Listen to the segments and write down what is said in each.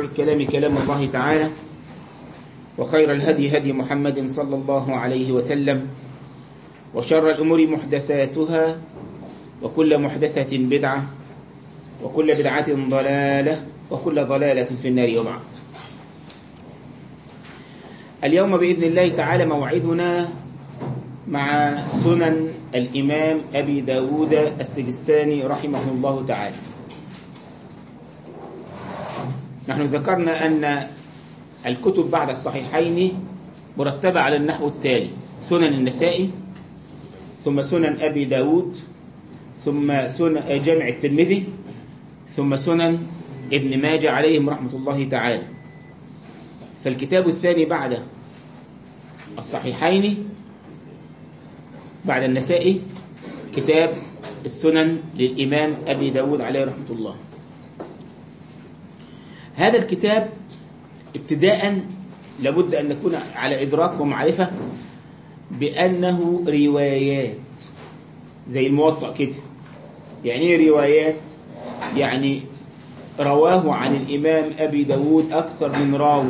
الكلام كلام الله تعالى وخير الهدي هدي محمد صلى الله عليه وسلم وشر الأمور محدثاتها وكل محدثة بدعة وكل بدعة ضلالة وكل ضلالة في النار وبعد اليوم بإذن الله تعالى موعدنا مع سنن الإمام أبي داود السجستاني رحمه الله تعالى نحن ذكرنا أن الكتب بعد الصحيحين مرتبة على النحو التالي سنن النسائي ثم سنن أبي داود ثم سنن جامع الترمذي ثم سنن ابن ماجه عليهم رحمة الله تعالى فالكتاب الثاني بعد الصحيحين بعد النسائي كتاب السنن للإمام أبي داود عليه رحمة الله هذا الكتاب ابتداء لابد أن نكون على إدراك ومعرفة بأنه روايات زي الموطأ كده يعني ايه روايات يعني رواه عن الإمام أبي داود أكثر من راو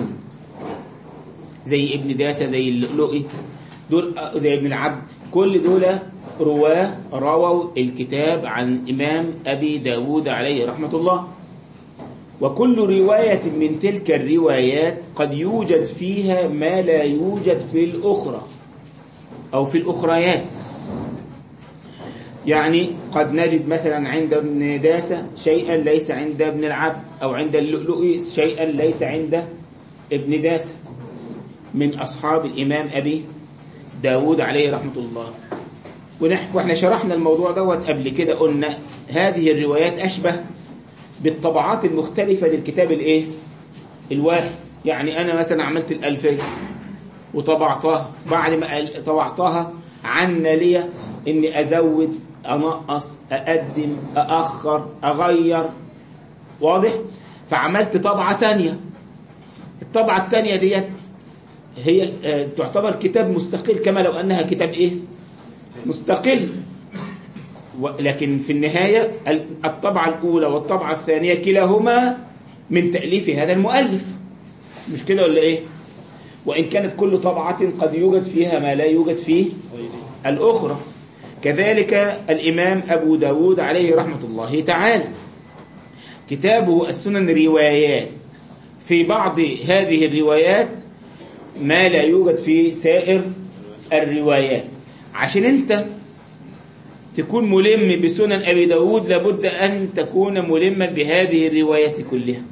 زي ابن داسة زي اللؤلؤي دول زي ابن العبد كل دول رواه رووا الكتاب عن إمام أبي داود عليه رحمة الله وكل رواية من تلك الروايات قد يوجد فيها ما لا يوجد في الأخرى أو في الأخريات يعني قد نجد مثلا عند ابن داسة شيئا ليس عند ابن العبد أو عند اللؤلؤي شيئا ليس عند ابن داسة من أصحاب الإمام أبي داود عليه رحمة الله واحنا شرحنا الموضوع دوت قبل كده قلنا هذه الروايات أشبه بالطبعات المختلفة للكتاب الايه الواحد يعني أنا مثلا عملت الألفية وطبعتها بعد ما طبعتها عنا لي إني أزود أنقص أقدم أأخر أغير واضح فعملت طبعة تانية الطبعة التانية ديت هي تعتبر كتاب مستقل كما لو أنها كتاب إيه مستقل لكن في النهاية الطبعة الأولى والطبعة الثانية كلاهما من تأليف هذا المؤلف مش كده ولا إيه وإن كانت كل طبعة قد يوجد فيها ما لا يوجد فيه الأخرى كذلك الإمام أبو داود عليه رحمة الله تعالى كتابه السنن روايات في بعض هذه الروايات ما لا يوجد في سائر الروايات عشان انت تكون ملم بسنن أبي داود لابد أن تكون ملما بهذه الروايات كلها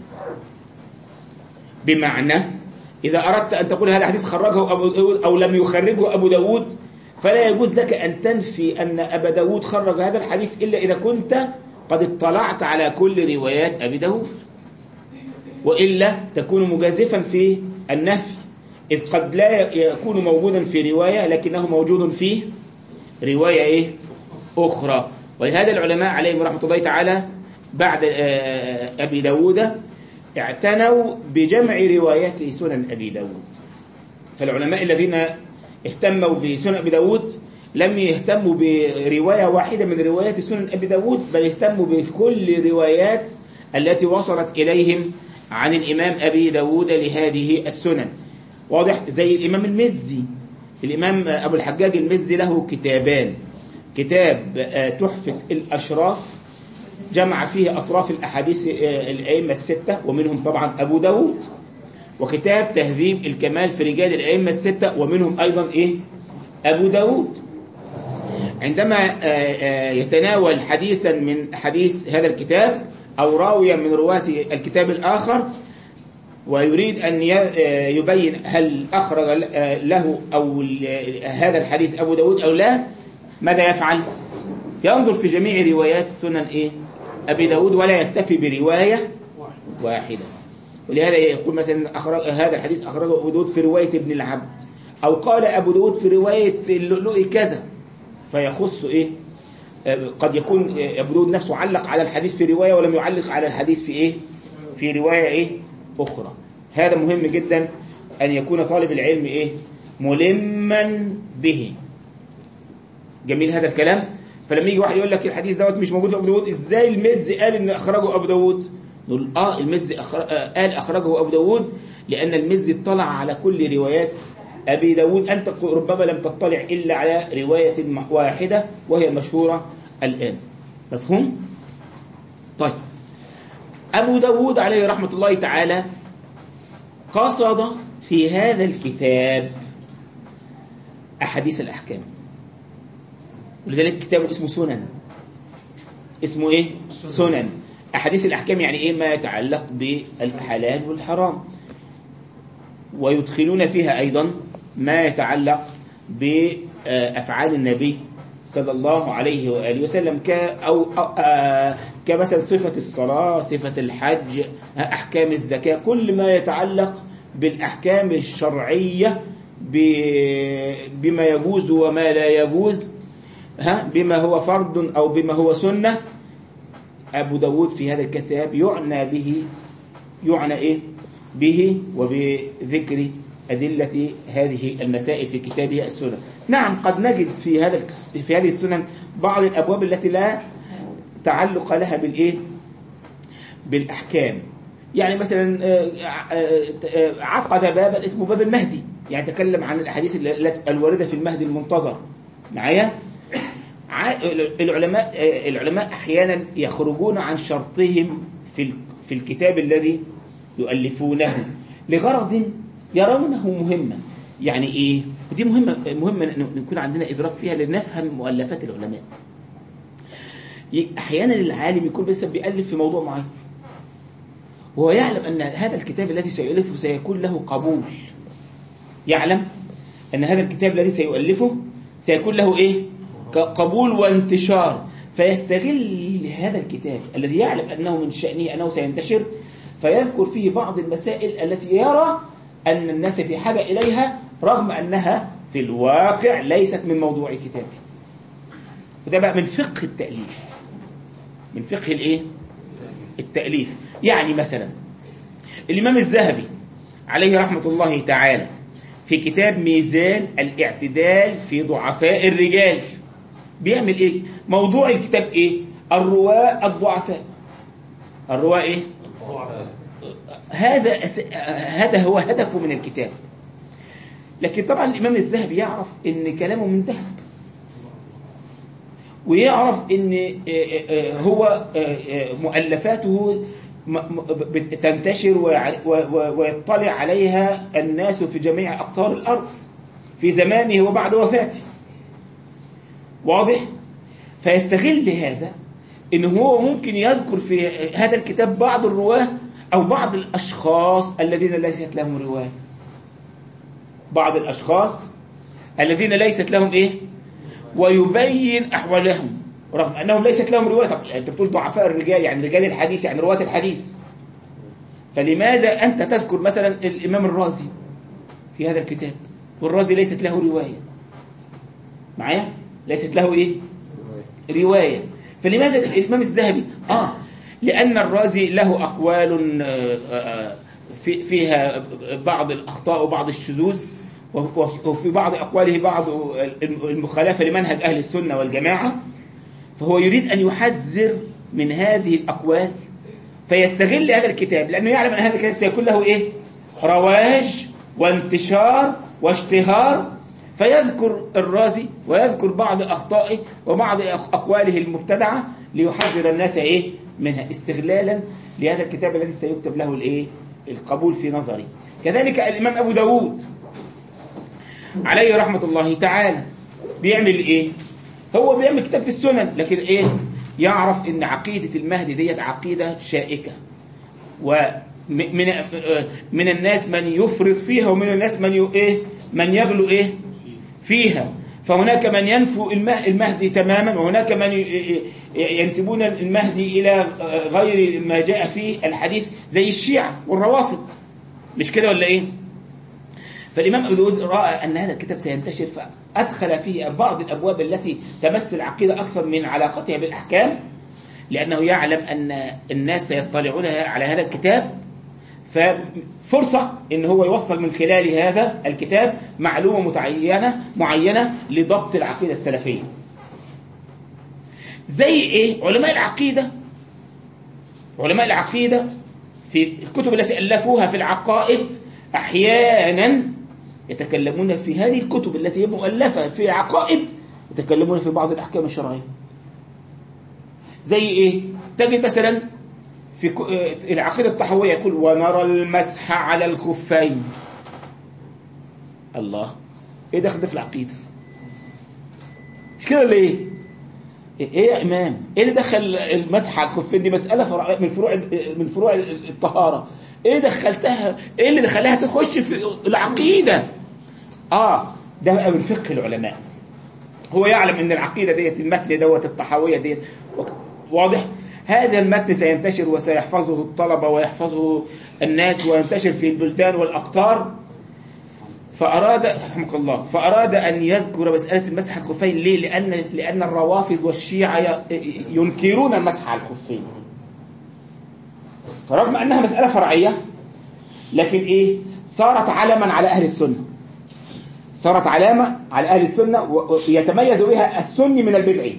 بمعنى إذا أردت أن تقول هذا حديث خرجه أبو داود أو لم يخرجه أبو داود فلا يجوز لك أن تنفي أن أبا داود خرج هذا الحديث إلا إذا كنت قد اطلعت على كل روايات أبي داود وإلا تكون مجازفا في النفي إذ قد لا يكون موجودا في رواية لكنه موجود في رواية إيه؟ أخرى ولهذا العلماء عليهم رحمة الله تعالى بعد أبي داود اعتنوا بجمع روايات سنن أبي داود فالعلماء الذين اهتموا بسنن أبي داود لم يهتموا برواية واحدة من روايات سنن أبي داود بل اهتموا بكل روايات التي وصلت إليهم عن الإمام أبي داود لهذه السنن واضح زي الإمام المزي الإمام أبو الحجاج المزي له كتابان كتاب تحفة الأشراف جمع فيه أطراف الأحاديث الأئمة الستة ومنهم طبعا أبو داود وكتاب تهذيب الكمال في رجال الأئمة الستة ومنهم أيضا إيه أبو داود عندما يتناول حديثا من حديث هذا الكتاب أو راويا من رواة الكتاب الآخر ويريد أن يبين هل أخرج له أو هذا الحديث أبو داود أو لا ماذا يفعل ينظر في جميع روايات سنن إيه أبي داود ولا يكتفي برواية واحدة ولهذا يقول مثلا أخرج هذا الحديث أخرجه أبو داود في رواية ابن العبد أو قال أبو داود في رواية اللؤلؤي كذا فيخص إيه قد يكون أبو داود نفسه علق على الحديث في رواية ولم يعلق على الحديث في إيه في رواية إيه أخرى هذا مهم جدا أن يكون طالب العلم إيه ملما به جميل هذا الكلام فلما يجي واحد يقول لك الحديث دوت مش موجود في ابو داود ازاي المز قال ان اخرجه ابو داود نقول اه المزي أخر... آه قال اخرجه ابو داود لان المزي اطلع على كل روايات ابي داود انت ربما لم تطلع الا على روايه واحده وهي مشهوره الان مفهوم طيب ابو داود عليه رحمه الله تعالى قصد في هذا الكتاب احاديث الاحكام ولذلك كتابه اسمه سنن اسمه ايه سنن احاديث الاحكام يعني ايه ما يتعلق بالحلال والحرام ويدخلون فيها ايضا ما يتعلق بافعال النبي صلى الله عليه واله وسلم ك او آه كمثلا صفه الصلاه صفه الحج احكام الزكاه كل ما يتعلق بالاحكام الشرعيه بما يجوز وما لا يجوز ها بما هو فرض أو بما هو سنة أبو داود في هذا الكتاب يعنى به يعنى إيه به وبذكر أدلة هذه المسائل في كتابه السنن نعم قد نجد في هذا في هذه السنن بعض الأبواب التي لا تعلق لها بالإيه بالأحكام يعني مثلا عقد بابا اسمه باب المهدي يعني تكلم عن الأحاديث الواردة في المهدي المنتظر معايا العلماء العلماء احيانا يخرجون عن شرطهم في في الكتاب الذي يؤلفونه لغرض يرونه مهما يعني ايه ودي مهمه مهمه ان يكون عندنا ادراك فيها لنفهم مؤلفات العلماء احيانا العالم يكون بس بيالف في موضوع معين وهو يعلم ان هذا الكتاب الذي سيؤلفه سيكون له قبول يعلم ان هذا الكتاب الذي سيؤلفه سيكون له ايه قبول وانتشار فيستغل هذا الكتاب الذي يعلم أنه من شأنه أنه سينتشر فيذكر فيه بعض المسائل التي يرى أن الناس في حاجة إليها رغم أنها في الواقع ليست من موضوع كتابه وده بقى من فقه التأليف من فقه الإيه؟ التأليف يعني مثلا الإمام الذهبي عليه رحمة الله تعالى في كتاب ميزان الاعتدال في ضعفاء الرجال بيعمل ايه موضوع الكتاب ايه الرواة الضعفاء الرواة ايه هذا أس... هذا هو هدفه من الكتاب لكن طبعا الامام الذهبي يعرف ان كلامه من ذهب ويعرف ان هو مؤلفاته تنتشر ويطلع عليها الناس في جميع اقطار الارض في زمانه وبعد وفاته واضح فيستغل هذا ان هو ممكن يذكر في هذا الكتاب بعض الرواه او بعض الاشخاص الذين ليست لهم رواه بعض الاشخاص الذين ليست لهم ايه ويبين احوالهم رغم انهم ليست لهم رواه طب انت بتقول ضعفاء الرجال يعني رجال الحديث يعني رواه الحديث فلماذا انت تذكر مثلا الامام الرازي في هذا الكتاب والرازي ليست له روايه معايا ليست له ايه روايه فلماذا الامام الذهبي اه لان الرازي له اقوال في فيها بعض الاخطاء وبعض الشذوذ وفي بعض اقواله بعض المخالفه لمنهج اهل السنه والجماعه فهو يريد ان يحذر من هذه الاقوال فيستغل هذا الكتاب لانه يعلم ان هذا الكتاب سيكون له ايه رواج وانتشار واشتهار فيذكر الرازي ويذكر بعض أخطائه وبعض أقواله المبتدعة ليحذر الناس إيه منها استغلالا لهذا الكتاب الذي سيكتب له الإيه القبول في نظري كذلك الإمام أبو داود عليه رحمة الله تعالى بيعمل إيه هو بيعمل كتاب في السنن لكن إيه يعرف إن عقيدة المهدي ديت عقيدة شائكة ومن من الناس من يفرط فيها ومن الناس من إيه من يغلو إيه فيها فهناك من ينفو المهدي تماما وهناك من ينسبون المهدي إلى غير ما جاء في الحديث زي الشيعة والروافض مش كده ولا إيه فالإمام أبو داود رأى أن هذا الكتاب سينتشر فأدخل فيه بعض الأبواب التي تمس العقيدة أكثر من علاقتها بالأحكام لأنه يعلم أن الناس سيطلعون على هذا الكتاب ففرصة ان هو يوصل من خلال هذا الكتاب معلومة متعينة معينة لضبط العقيدة السلفية زي ايه علماء العقيدة علماء العقيدة في الكتب التي ألفوها في العقائد أحيانا يتكلمون في هذه الكتب التي هي مؤلفة في عقائد يتكلمون في بعض الأحكام الشرعية زي إيه؟ تجد مثلا في ك- آه، العقيدة الطحوية يقول ونرى المسح على الخفين الله ايه دخل ده في العقيدة مش كده ولا ايه ايه يا امام ايه اللي دخل المسح على الخفين دي مسألة فرع من فروع من فروع الطهارة ايه دخلتها ايه اللي دخلها تخش في العقيدة اه ده بقى من فقه العلماء هو يعلم ان العقيده ديت المتن دوت الطحاويه ديت وك- واضح هذا المتن سينتشر وسيحفظه الطلبه ويحفظه الناس وينتشر في البلدان والاقطار فاراد رحمك الله فاراد ان يذكر مساله المسح على الخفين ليه؟ لان لان الروافض والشيعه ي- ينكرون المسح على الخفين فرغم انها مساله فرعيه لكن ايه؟ صارت علما على اهل السنه صارت علامة على أهل السنة و- ويتميز بها السني من البدعي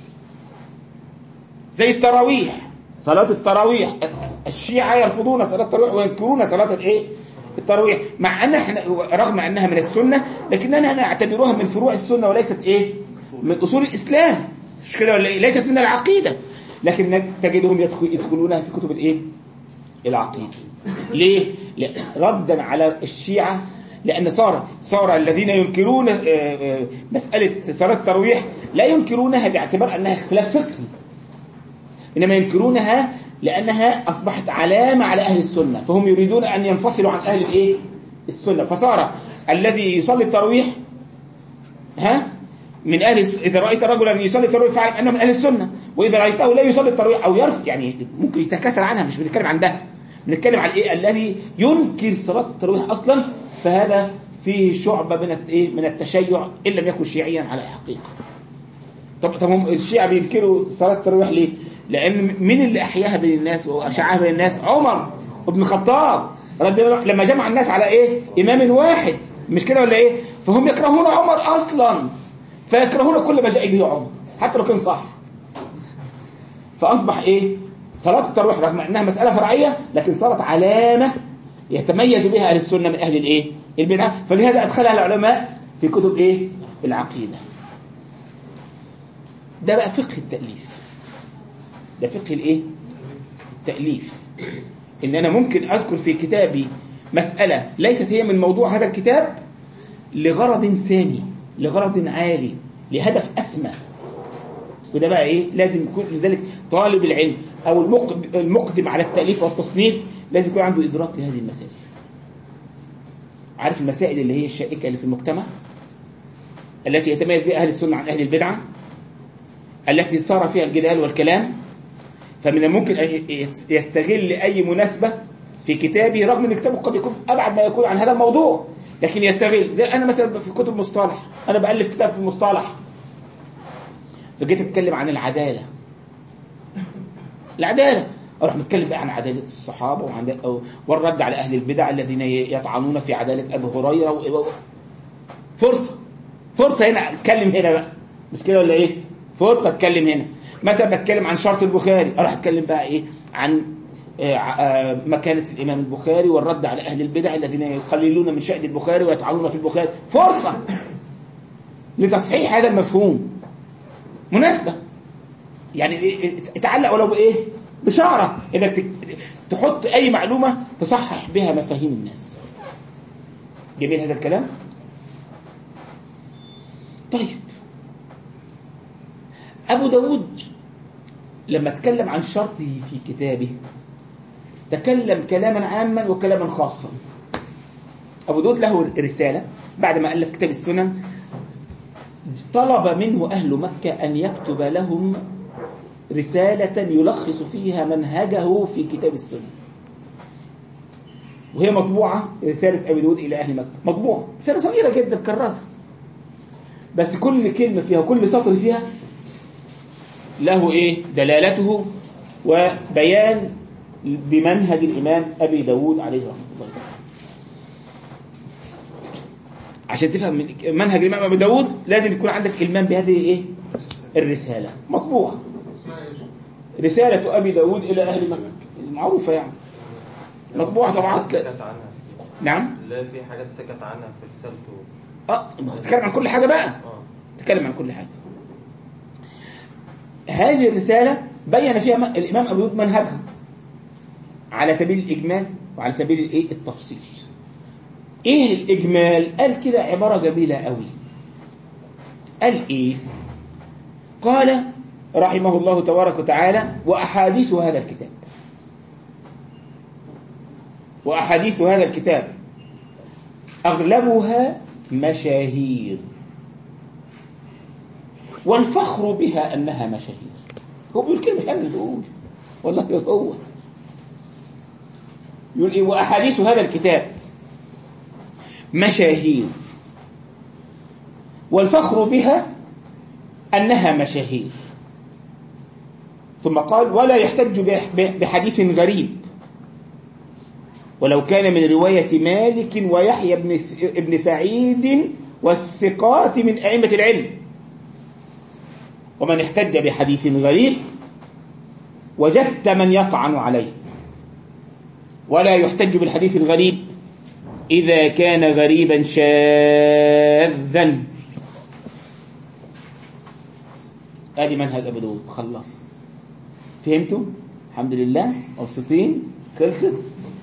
زي التراويح صلاة التراويح الشيعة يرفضون صلاة التراويح وينكرون صلاة الايه التراويح مع ان احنا رغم انها من السنة لكننا نعتبرها من فروع السنة وليست ايه من اصول الاسلام مش كده ولا ايه ليست من العقيدة لكن تجدهم يدخل يدخلونها في كتب الايه العقيدة ليه؟ لا- ردا على الشيعة لأن صار صار الذين ينكرون آه، آه، مسألة صلاة التراويح لا ينكرونها باعتبار أنها خلاف فقهي إنما ينكرونها لأنها أصبحت علامة على أهل السنة فهم يريدون أن ينفصلوا عن أهل الإيه؟ السنة فصار الذي يصلي التراويح ها من اهل الس- اذا رايت رجلا يصلي التراويح فاعلم انه من اهل السنه واذا رايته لا يصلي التراويح او يرفض يعني ممكن يتكاسل عنها مش بنتكلم عن ده بنتكلم عن ايه الذي ينكر صلاه التراويح اصلا فهذا فيه شعبه من الت- ايه من التشيع ان لم يكن شيعيا على حقيقه طب طب هم الشيعة بينكروا صلاة التراويح ليه؟ لأن مين اللي أحياها بين الناس وأشعها بين الناس؟ عمر بن الخطاب رضي الله عنه، لما جمع الناس على إيه؟ إمام واحد مش كده ولا إيه؟ فهم يكرهون عمر أصلا فيكرهون كل ما جاء به عمر حتى لو كان صح فأصبح إيه؟ صلاة التراويح رغم أنها مسألة فرعية لكن صارت علامة يتميز بها أهل السنة من أهل الإيه؟ البدعة فلهذا أدخلها العلماء في كتب إيه؟ العقيدة ده بقى فقه التأليف ده فقه الايه التأليف ان انا ممكن اذكر في كتابي مسألة ليست هي من موضوع هذا الكتاب لغرض سامي لغرض عالي لهدف اسمى وده بقى ايه لازم يكون لذلك طالب العلم او المق- المقدم على التأليف والتصنيف لازم يكون عنده ادراك لهذه المسائل عارف المسائل اللي هي الشائكة اللي في المجتمع التي يتميز بها اهل السنة عن اهل البدعة التي صار فيها الجدال والكلام فمن الممكن أن يستغل أي مناسبة في كتابه رغم أن كتابه قد يكون أبعد ما يكون عن هذا الموضوع لكن يستغل زي أنا مثلا في كتب مصطلح أنا بألف كتاب في المصطلح فجيت أتكلم عن العدالة العدالة أروح متكلم بقى عن عدالة الصحابة وعن والرد على أهل البدع الذين يطعنون في عدالة أبي هريرة و... فرصة فرصة هنا أتكلم هنا بقى مش كده ولا إيه فرصة أتكلم هنا مثلا بتكلم عن شرط البخاري أروح أتكلم بقى إيه عن آه، آه، مكانة الإمام البخاري والرد على أهل البدع الذين يقللون من شأن البخاري ويطعنون في البخاري فرصة لتصحيح هذا المفهوم مناسبة يعني إيه- اتعلق ولو بإيه بشعرة إنك ت- تحط أي معلومة تصحح بها مفاهيم الناس جميل هذا الكلام طيب أبو داود لما تكلم عن شرطه في كتابه تكلم كلاما عاما وكلاما خاصا أبو داود له رسالة بعد ما ألف كتاب السنن طلب منه أهل مكة أن يكتب لهم رسالة يلخص فيها منهجه في كتاب السنن وهي مطبوعة رسالة أبي داود إلى أهل مكة مطبوعة رسالة صغيرة جدا كراسة بس كل كلمة فيها وكل سطر فيها له إيه دلالته وبيان بمنهج الإمام أبي داود عليه رحمة الله تعالى عشان تفهم من منهج الإمام أبي داود لازم يكون عندك إلمام بهذه إيه الرسالة مطبوعة رسالة أبي داود إلى أهل مكة المعروفة يعني مطبوعة طبعات سكت عنها نعم لا في حاجات سكت عنها في رسالته اه تتكلم عن كل حاجة بقى اه تتكلم عن كل حاجة هذه الرسالة بين فيها م- الإمام أبو داود منهجه على سبيل الإجمال وعلى سبيل الإيه التفصيل إيه الإجمال؟ قال كده عبارة جميلة قوي قال إيه؟ قال رحمه الله تبارك وتعالى وأحاديث هذا الكتاب وأحاديث هذا الكتاب أغلبها مشاهير والفخر بها أنها مشاهير هو بيقول كلمة أنا اللي بقول والله هو يقول إيه وأحاديث هذا الكتاب مشاهير والفخر بها أنها مشاهير ثم قال ولا يحتج بح- بحديث غريب ولو كان من رواية مالك ويحيى بن س- ابن سعيد والثقات من أئمة العلم ومن احتج بحديث غريب وجدت من يطعن عليه ولا يحتج بالحديث الغريب إذا كان غريبا شاذا ادي منهج ابو داود خلص فهمتوا الحمد لله مبسوطين خلصت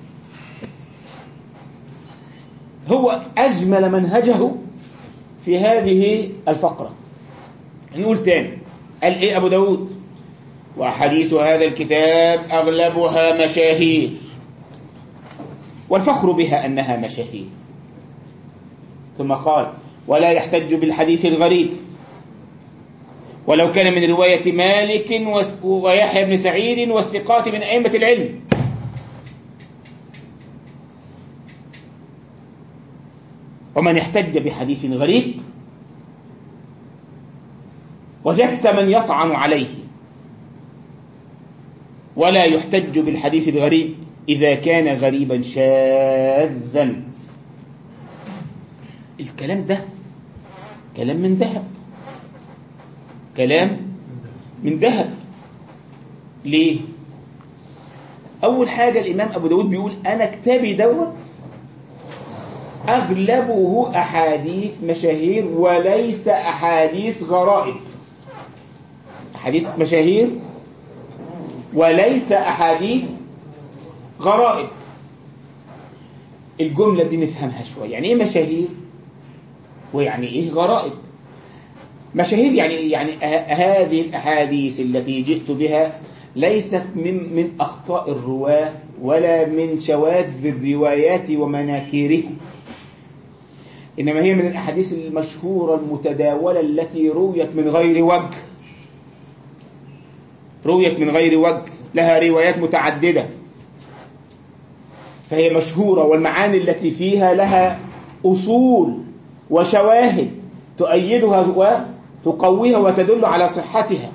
هو اجمل منهجه في هذه الفقره نقول تاني قال ايه ابو داود واحاديث هذا الكتاب اغلبها مشاهير والفخر بها انها مشاهير ثم قال ولا يحتج بالحديث الغريب ولو كان من رواية مالك و- ويحيى بن سعيد والثقات من أئمة العلم ومن احتج بحديث غريب وجدت من يطعن عليه ولا يحتج بالحديث الغريب إذا كان غريبا شاذا الكلام ده كلام من ذهب كلام من ذهب ليه أول حاجة الإمام أبو داود بيقول أنا كتابي دوت أغلبه أحاديث مشاهير وليس أحاديث غرائب أحاديث مشاهير وليس أحاديث غرائب الجملة دي نفهمها شوية يعني إيه مشاهير ويعني إيه غرائب مشاهير يعني يعني ه- هذه الأحاديث التي جئت بها ليست من من أخطاء الرواة ولا من شواذ الروايات ومناكيرها إنما هي من الأحاديث المشهورة المتداولة التي رويت من غير وجه رويت من غير وجه لها روايات متعددة فهي مشهورة والمعاني التي فيها لها أصول وشواهد تؤيدها وتقويها وتدل على صحتها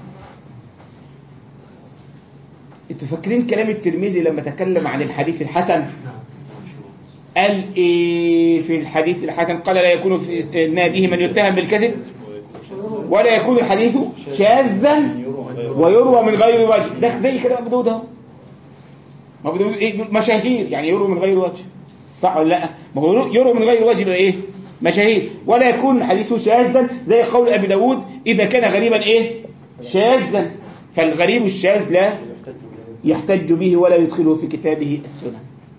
انتوا فاكرين كلام الترمذي لما تكلم عن الحديث الحسن قال ايه في الحديث الحسن قال لا يكون في ناديه من يتهم بالكذب ولا يكون الحديث شاذا ويروى من غير وجه ده زي كلام ابو داود اهو ما ابو داود ايه مشاهير يعني يروى من غير وجه صح ولا لا ما هو يروى من غير وجه يبقى ايه مشاهير ولا يكون الحديث شاذا زي قول ابي داود اذا كان غريبا ايه شاذا فالغريب الشاذ لا يحتج به ولا يدخله في كتابه السنن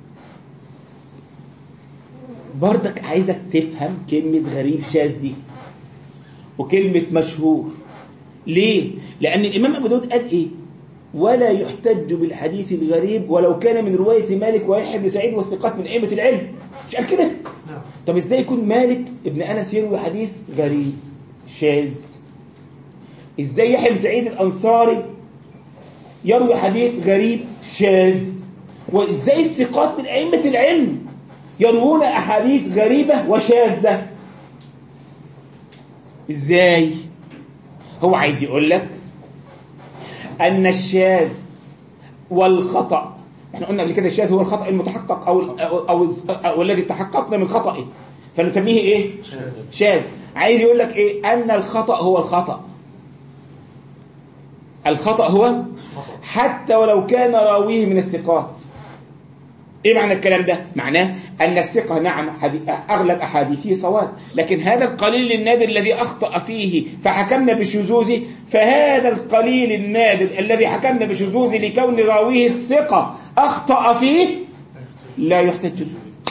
بردك عايزك تفهم كلمة غريب شاذ دي وكلمة مشهور ليه؟ لأن الإمام أبو داود قال إيه؟ ولا يحتج بالحديث الغريب ولو كان من رواية مالك ويحيى بن سعيد والثقات من أئمة العلم مش قال كده؟ طب إزاي يكون مالك ابن أنس يروي حديث غريب شاذ؟ إزاي يحيى بن سعيد الأنصاري يروي حديث غريب شاذ؟ وإزاي الثقات من أئمة العلم يروون أحاديث غريبة وشاذة إزاي هو عايز يقول لك أن الشاذ والخطأ احنا قلنا قبل كده الشاذ هو الخطأ المتحقق أو, أو, أو, أو الذي تحققنا من خطأه فنسميه إيه شاذ عايز يقول لك إيه أن الخطأ هو الخطأ الخطأ هو حتى ولو كان راويه من الثقات ايه معنى الكلام ده معناه ان الثقه نعم حدي- اغلب احاديثه صواب لكن هذا القليل النادر الذي اخطا فيه فحكمنا بشذوذه فهذا القليل النادر الذي حكمنا بشذوذه لكون راويه الثقه اخطا فيه لا يحتج به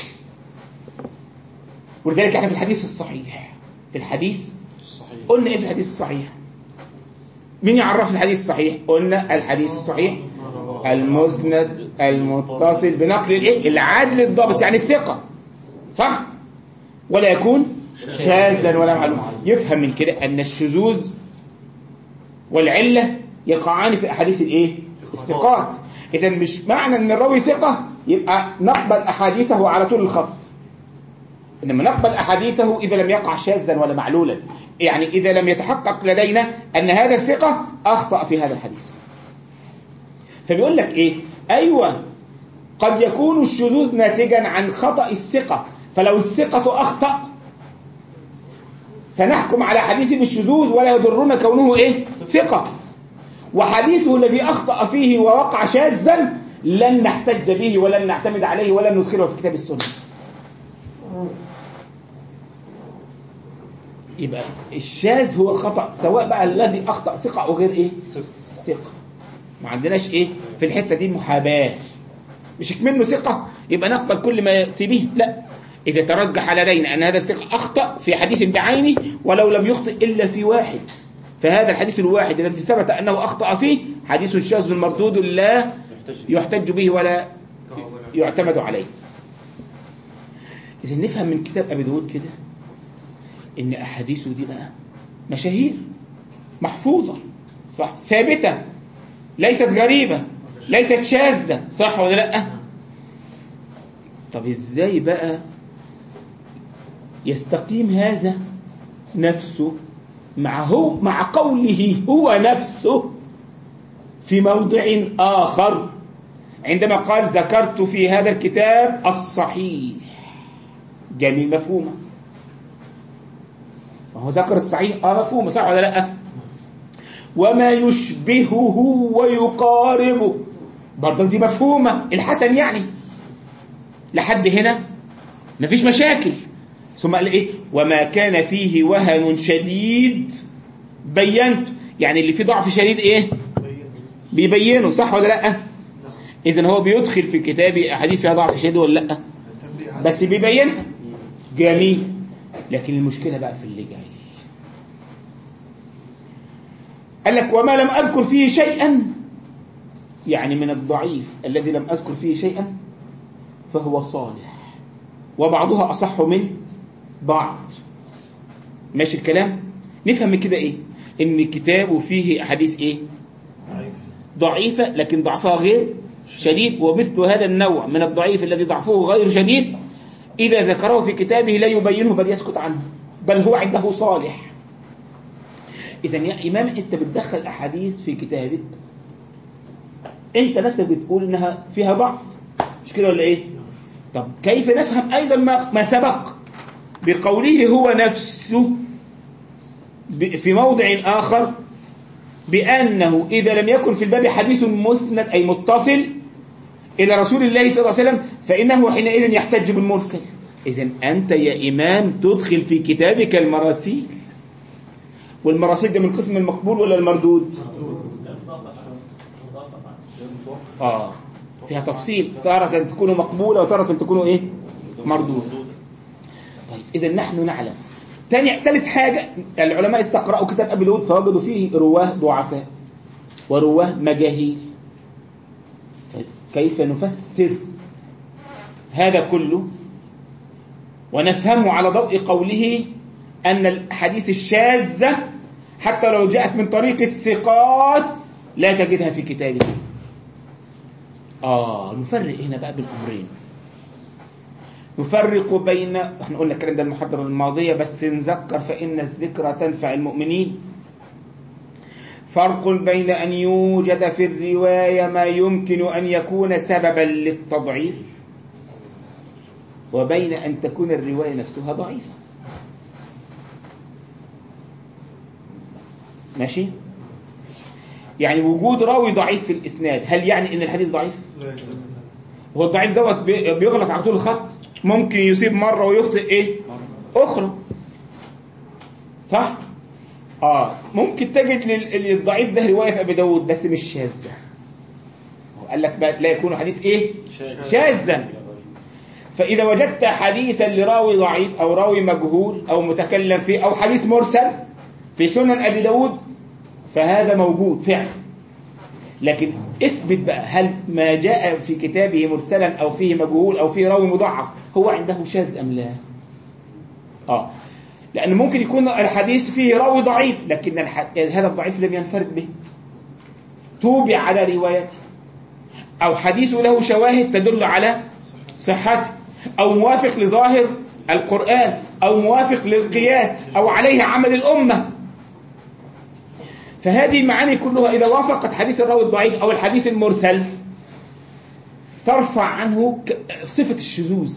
ولذلك احنا في الحديث الصحيح في الحديث صحيح قلنا ايه في الحديث الصحيح مين يعرف الحديث الصحيح قلنا الحديث الصحيح المسند المتصل بنقل الايه العدل الضابط يعني الثقه صح ولا يكون شاذا ولا معلوم يفهم من كده ان الشذوذ والعله يقعان في احاديث الايه الثقات اذا مش معنى ان الراوي ثقه يبقى نقبل احاديثه على طول الخط انما نقبل احاديثه اذا لم يقع شاذا ولا معلولا يعني اذا لم يتحقق لدينا ان هذا الثقه اخطا في هذا الحديث فبيقول لك ايه ايوه قد يكون الشذوذ ناتجا عن خطا الثقه فلو الثقه اخطا سنحكم على حديثه بالشذوذ ولا يضرنا كونه ايه ثقه وحديثه الذي اخطا فيه ووقع شاذا لن نحتج به ولن نعتمد عليه ولن ندخله في كتاب السنه يبقى الشاذ هو الخطأ سواء بقى الذي أخطأ ثقة أو غير إيه ثقة ما عندناش إيه في الحتة دي محاباة مش منه ثقة يبقى نقبل كل ما يأتي به لا إذا ترجح لدينا أن هذا الثقة أخطأ في حديث بعينه ولو لم يخطئ إلا في واحد فهذا الحديث الواحد الذي ثبت أنه أخطأ فيه حديث شاذ مردود لا يحتج به ولا يعتمد عليه إذا نفهم من كتاب أبي داود كده ان احاديثه دي بقى مشاهير محفوظه صح ثابته ليست غريبه ليست شاذه صح ولا لا طب ازاي بقى يستقيم هذا نفسه مع هو مع قوله هو نفسه في موضع اخر عندما قال ذكرت في هذا الكتاب الصحيح جميل مفهومه ما هو ذكر الصحيح اه مفهوم صح ولا لا وما يشبهه ويقاربه برضه دي مفهومه الحسن يعني لحد هنا مفيش مشاكل ثم قال ايه وما كان فيه وهن شديد بينت يعني اللي فيه ضعف شديد ايه بيبينه صح ولا لا اذا هو بيدخل في كتابه احاديث فيها ضعف شديد ولا لا بس بيبينها جميل لكن المشكلة بقى في اللي جاي قال لك وما لم أذكر فيه شيئا يعني من الضعيف الذي لم أذكر فيه شيئا فهو صالح وبعضها أصح من بعض ماشي الكلام نفهم من كده إيه إن كتابه فيه أحاديث إيه ضعيفة لكن ضعفها غير شديد ومثل هذا النوع من الضعيف الذي ضعفه غير شديد إذا ذكره في كتابه لا يبينه بل يسكت عنه بل هو عنده صالح إذا يا إمام أنت بتدخل أحاديث في كتابك أنت نفسك بتقول إنها فيها ضعف مش كده ولا إيه؟ طب كيف نفهم أيضا ما, ما سبق بقوله هو نفسه ب- في موضع آخر بأنه إذا لم يكن في الباب حديث مسند أي متصل إلى رسول الله صلى الله عليه وسلم فإنه حينئذ يحتج بالمرسل إذا أنت يا إمام تدخل في كتابك المراسيل والمراسيل ده من قسم المقبول ولا المردود آه فيها تفصيل تارة تكون مقبولة وتارة تكون إيه مردود طيب إذا نحن نعلم تاني ثالث حاجة العلماء استقرأوا كتاب أبي داود فوجدوا فيه رواه ضعفاء ورواه مجاهيل طيب كيف نفسر هذا كله ونفهمه على ضوء قوله أن الحديث الشاذة حتى لو جاءت من طريق الثقات لا تجدها في كتابه آه نفرق هنا بقى بين أمرين نفرق بين احنا قلنا الكلام ده المحاضرة الماضية بس نذكر فإن الذكرى تنفع المؤمنين فرق بين أن يوجد في الرواية ما يمكن أن يكون سببا للتضعيف وبين أن تكون الرواية نفسها ضعيفة ماشي يعني وجود راوي ضعيف في الإسناد هل يعني أن الحديث ضعيف وهو الضعيف دوت بي- بيغلط على طول الخط ممكن يصيب مره ويخطئ ايه اخرى صح اه ممكن تجد لل- للضعيف ده روايه في ابي داود بس مش شاذه هو قال لك بقى لا يكون حديث ايه شاذا فاذا وجدت حديثا لراوي ضعيف او راوي مجهول او متكلم فيه او حديث مرسل في سنن ابي داود فهذا موجود فعلا لكن اثبت بقى هل ما جاء في كتابه مرسلا او فيه مجهول او فيه راوي مضعف هو عنده شاذ ام لا اه لان ممكن يكون الحديث فيه راوي ضعيف لكن الح... هذا الضعيف لم ينفرد به توبع على روايته او حديث له شواهد تدل على صحته او موافق لظاهر القران او موافق للقياس او عليه عمل الامه فهذه المعاني كلها إذا وافقت حديث الراوي الضعيف أو الحديث المرسل ترفع عنه ك- صفة الشذوذ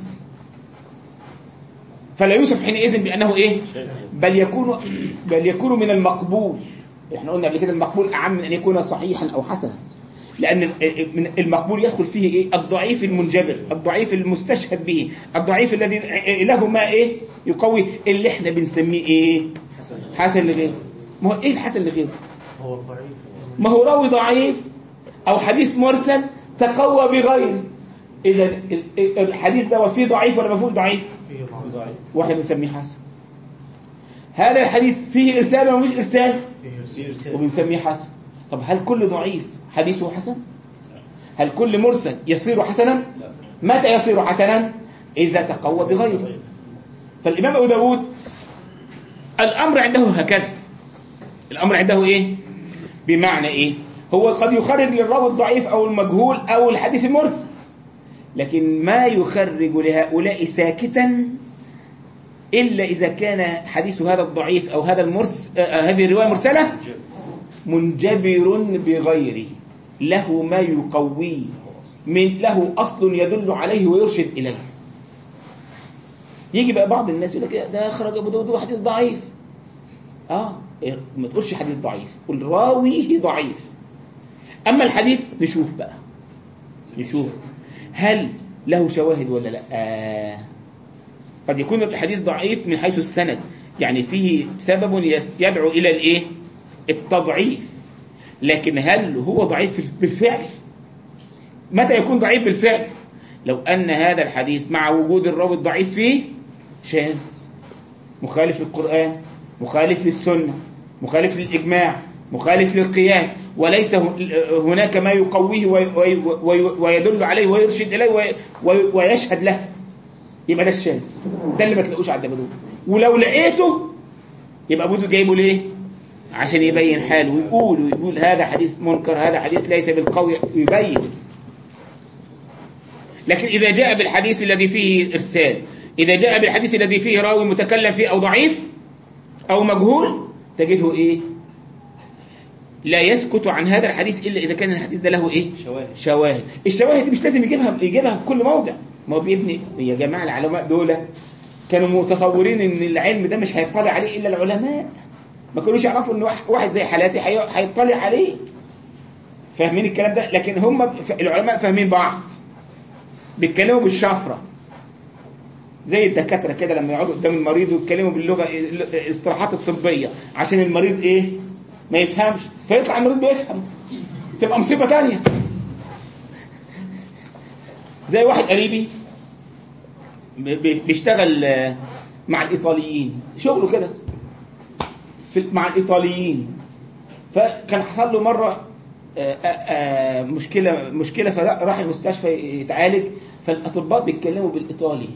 فلا يوصف حينئذ بأنه إيه بل يكون بل يكون من المقبول احنا قلنا قبل كده المقبول أعم من أن يكون صحيحا أو حسنا لأن ال- من المقبول يدخل فيه إيه الضعيف المنجبر الضعيف المستشهد به الضعيف الذي له ما إيه يقوي اللي احنا بنسميه إيه حسن لغيره ما هو إيه الحسن لغيره هو الضعيف ما هو راوي ضعيف أو حديث مرسل تقوى بغيره إذا ال- ال- الحديث ده فيه ضعيف ولا ما فيهوش ضعيف فيه ضعيف واحنا بنسميه حسن هذا الحديث فيه إرسال ولا مش إرسال فيه إرسال وبنسميه حسن طب هل كل ضعيف حديثه حسن هل كل مرسل يصير حسنا متى يصير حسنا إذا تقوى بغيره فالإمام أبو داود الأمر عنده هكذا الأمر عنده إيه بمعنى إيه هو قد يخرج للراوي الضعيف أو المجهول أو الحديث المرسل لكن ما يخرج لهؤلاء ساكتا إلا إذا كان حديث هذا الضعيف أو هذا المرس آه هذه الرواية مرسلة منجبر بغيره له ما يقويه من له أصل يدل عليه ويرشد إليه يجي بقى بعض الناس يقول لك ده أخرج أبو داود حديث ضعيف آه إيه، ما تقولش حديث ضعيف قل راويه ضعيف أما الحديث نشوف بقى نشوف هل له شواهد ولا لا آه. قد يكون الحديث ضعيف من حيث السند يعني فيه سبب يس- يدعو إلى الإيه التضعيف لكن هل هو ضعيف بالفعل متى يكون ضعيف بالفعل لو أن هذا الحديث مع وجود الراوي الضعيف فيه شاذ مخالف للقرآن مخالف للسنة مخالف للإجماع مخالف للقياس وليس هن- هناك ما يقويه وي- وي- وي- ويدل عليه ويرشد إليه وي- وي- ويشهد له يبقى ده الشاذ ده اللي ما تلاقوش عند ابو داود ولو لقيته يبقى ابو داود جايبه ليه عشان يبين حاله ويقول ويقول هذا حديث منكر هذا حديث ليس بالقوي يبين لكن إذا جاء بالحديث الذي فيه إرسال إذا جاء بالحديث الذي فيه راوي متكلم فيه أو ضعيف أو مجهول تجده إيه لا يسكت عن هذا الحديث إلا إذا كان الحديث ده له إيه شواهد شواهد الشواهد دي مش لازم يجيبها يجيبها في كل موضع ما هو بيبني يا جماعة العلماء دول كانوا متصورين ان العلم ده مش هيطلع عليه الا العلماء ما كانوش يعرفوا ان واحد- واحد زي حالاتي هي- هيطلع عليه فاهمين الكلام ده لكن هم ف- العلماء فاهمين بعض بيتكلموا بالشفرة زي الدكاترة كده لما يقعدوا قدام المريض ويتكلموا باللغة الاصطلاحات الطبية عشان المريض ايه ما يفهمش فيطلع المريض بيفهم تبقى مصيبة تانية زي واحد قريبي ب- ب- بيشتغل آه، مع الإيطاليين شغله كده في مع الإيطاليين فكان حصل له مرة آه، آه، آه، مشكلة مشكلة فراح المستشفى يتعالج فالأطباء بيتكلموا بالإيطالي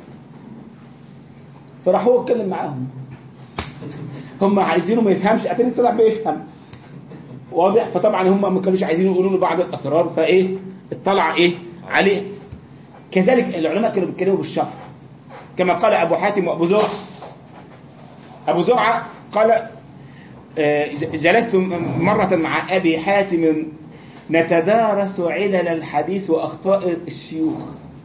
فراح هو اتكلم معاهم هم عايزينه ما يفهمش اتاري طلع بيفهم واضح فطبعا هم ما كانوش عايزين يقولوا له بعض الاسرار فايه اطلع ايه عليه كذلك العلماء كانوا بيتكلموا بالشفره كما قال ابو حاتم وابو زرع ابو زرعه قال آه، ج- جلست م- مرة مع أبي حاتم نتدارس علل الحديث وأخطاء الشيوخ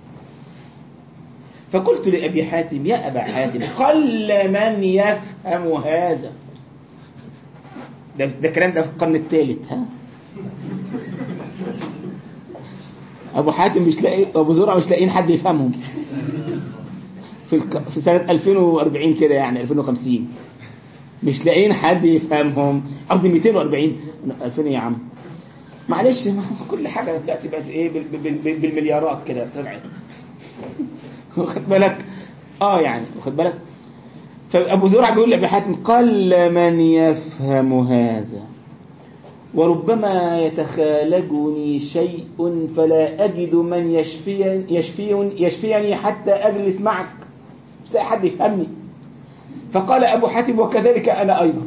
فقلت لأبي حاتم يا أبا حاتم قل من يفهم هذا ده, ده الكلام ده في القرن الثالث ها ابو حاتم مش لاقي ابو زرعه مش لاقيين حد يفهمهم في الك... في سنه 2040 كده يعني 2050 مش لاقيين حد يفهمهم قصدي 240 2000 إيه يا عم معلش ما هو كل حاجه دلوقتي بقت ايه بال... بال... بال... بالمليارات كده طلعت واخد بالك اه يعني واخد بالك فابو زرعه بيقول لابي حاتم قل من يفهم هذا وربما يتخالجني شيء فلا أجد من يشفي يشفي يشفيني حتى أجلس معك مش لاقي حد يفهمني فقال أبو حاتم وكذلك أنا أيضا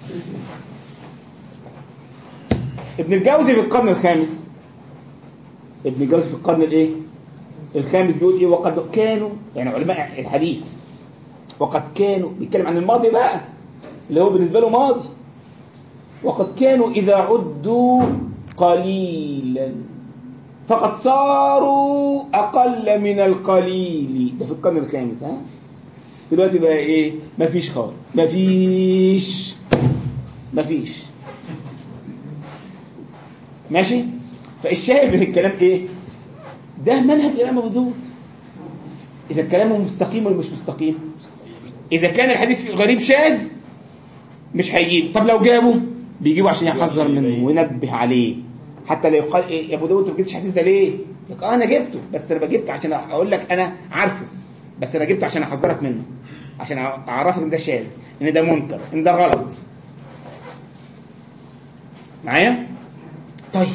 ابن الجوزي في القرن الخامس ابن الجوزي في القرن الايه الخامس بيقول ايه وقد كانوا يعني علماء الحديث وقد كانوا بيتكلم عن الماضي بقى اللي هو بالنسبه له ماضي وقد كانوا إذا عدوا قليلا فقد صاروا أقل من القليل ده في القرن الخامس ها دلوقتي بقى إيه مفيش خالص مفيش مفيش ماشي فالشاهد من الكلام إيه ده منهج الإمام أبو داود إذا كلامه مستقيم ولا مش مستقيم إذا كان الحديث فيه غريب شاذ مش هيجيب طب لو جابه بيجيبه عشان يحذر منه وينبه عليه حتى لو يقال إيه يا ابو داود انت ما جبتش الحديث ده ليه؟ يقول اه انا جبته بس انا جبته عشان اقول لك انا عارفه بس انا جبته عشان احذرك منه عشان اعرفك ان ده شاذ ان ده منكر ان ده غلط معايا؟ طيب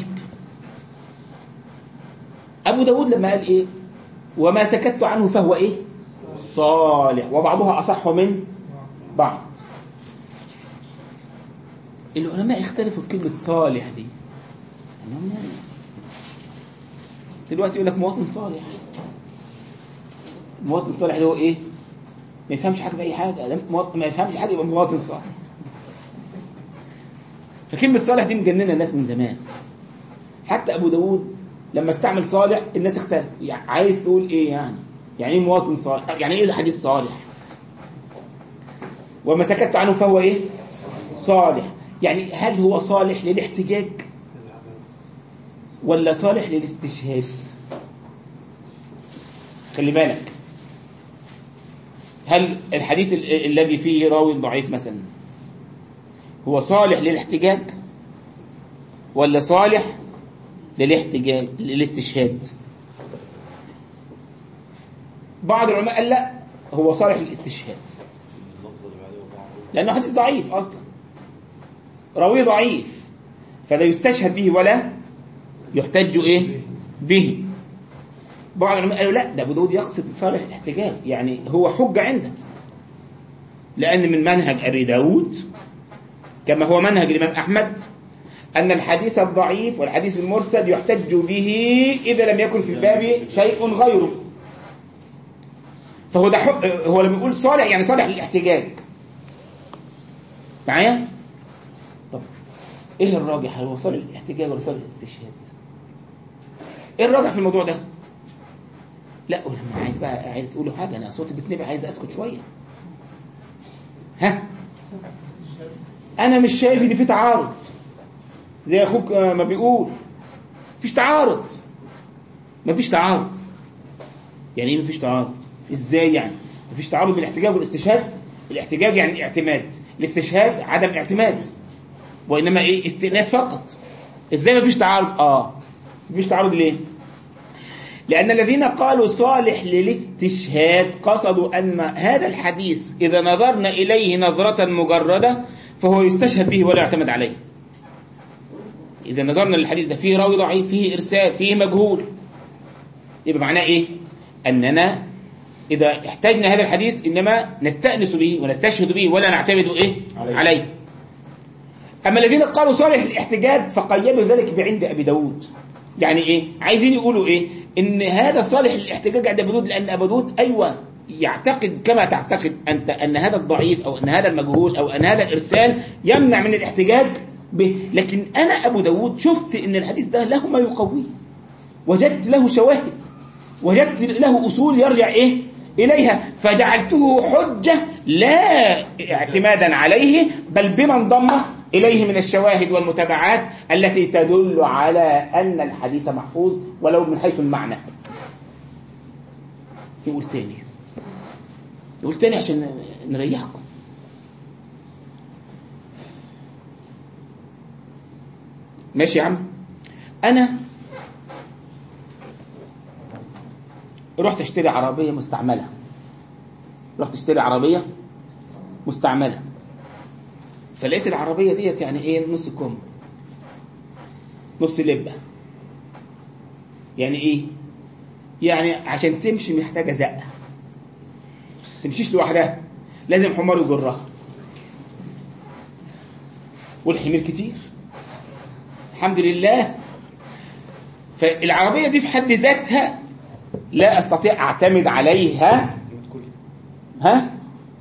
ابو داود لما قال ايه؟ وما سكت عنه فهو ايه؟ صالح وبعضها اصح من بعض العلماء اختلفوا في كلمة صالح دي دلوقتي يقول لك مواطن صالح المواطن الصالح اللي هو ايه ما يفهمش حاجة في اي حاجة ما يفهمش حاجة يبقى مواطن صالح فكلمة صالح دي مجننة الناس من زمان حتى ابو داود لما استعمل صالح الناس اختلف يعني عايز تقول ايه يعني يعني ايه مواطن صالح يعني ايه حديث صالح وما سكت عنه فهو ايه صالح يعني هل هو صالح للاحتجاج ولا صالح للاستشهاد خلي بالك هل الحديث ال- الذي فيه راوي ضعيف مثلا هو صالح للاحتجاج ولا صالح للاحتجاج للاستشهاد بعض العلماء قال لا هو صالح للاستشهاد لأنه حديث ضعيف أصلا راوي ضعيف فلا يستشهد به ولا يحتج إيه به بعض العلماء قالوا لا ده أبو داود يقصد صالح الاحتجاج يعني هو حجة عنده لأن من منهج أبي داود كما هو منهج الإمام أحمد أن الحديث الضعيف والحديث المرسل يحتج به إذا لم يكن في الباب شيء غيره فهو ده حق هو لما يقول صالح يعني صالح للاحتجاج معايا طب ايه الراجح هل هو صالح للاحتجاج ولا صالح للاستشهاد ايه الراجح في الموضوع ده لا ولما عايز بقى عايز تقولوا حاجه انا صوتي بتنبع عايز اسكت شويه ها انا مش شايف ان في تعارض زي اخوك آه، ما بيقول مفيش تعارض مفيش تعارض يعني ايه مفيش تعارض ازاي يعني مفيش تعارض بين الاحتجاج والاستشهاد الاحتجاج يعني اعتماد الاستشهاد عدم اعتماد وانما ايه استئناس فقط ازاي مفيش تعارض اه مفيش تعارض ليه لأن الذين قالوا صالح للاستشهاد قصدوا أن هذا الحديث إذا نظرنا إليه نظرة مجردة فهو يستشهد به ولا يعتمد عليه إذا نظرنا للحديث ده فيه راوي ضعيف فيه إرسال فيه مجهول يبقى معناه إيه؟ أننا إذا احتاجنا هذا الحديث إنما نستأنس به ونستشهد به ولا نعتمد إيه؟ عليه. عليه أما الذين قالوا صالح الاحتجاج فقيدوا ذلك بعند أبي داود يعني إيه؟ عايزين يقولوا إيه؟ إن هذا صالح للاحتجاج عند أبي داود لأن أبو داود أيوة يعتقد كما تعتقد أنت أن هذا الضعيف أو أن هذا المجهول أو أن هذا الإرسال يمنع من الاحتجاج به لكن أنا أبو داود شفت أن الحديث ده له ما يقويه وجدت له شواهد وجدت له أصول يرجع إيه إليها فجعلته حجة لا اعتمادا عليه بل بما انضم إليه من الشواهد والمتابعات التي تدل على أن الحديث محفوظ ولو من حيث المعنى يقول تاني يقول تاني عشان نريحكم ماشي يا عم أنا رحت اشتري عربية مستعملة رحت اشتري عربية مستعملة فلقيت العربية ديت يعني ايه نص كم نص لبة يعني ايه يعني عشان تمشي محتاجة زقة تمشيش لوحدها لازم حمار يجرها والحمير كتير الحمد لله فالعربية دي في حد ذاتها لا استطيع اعتمد عليها ها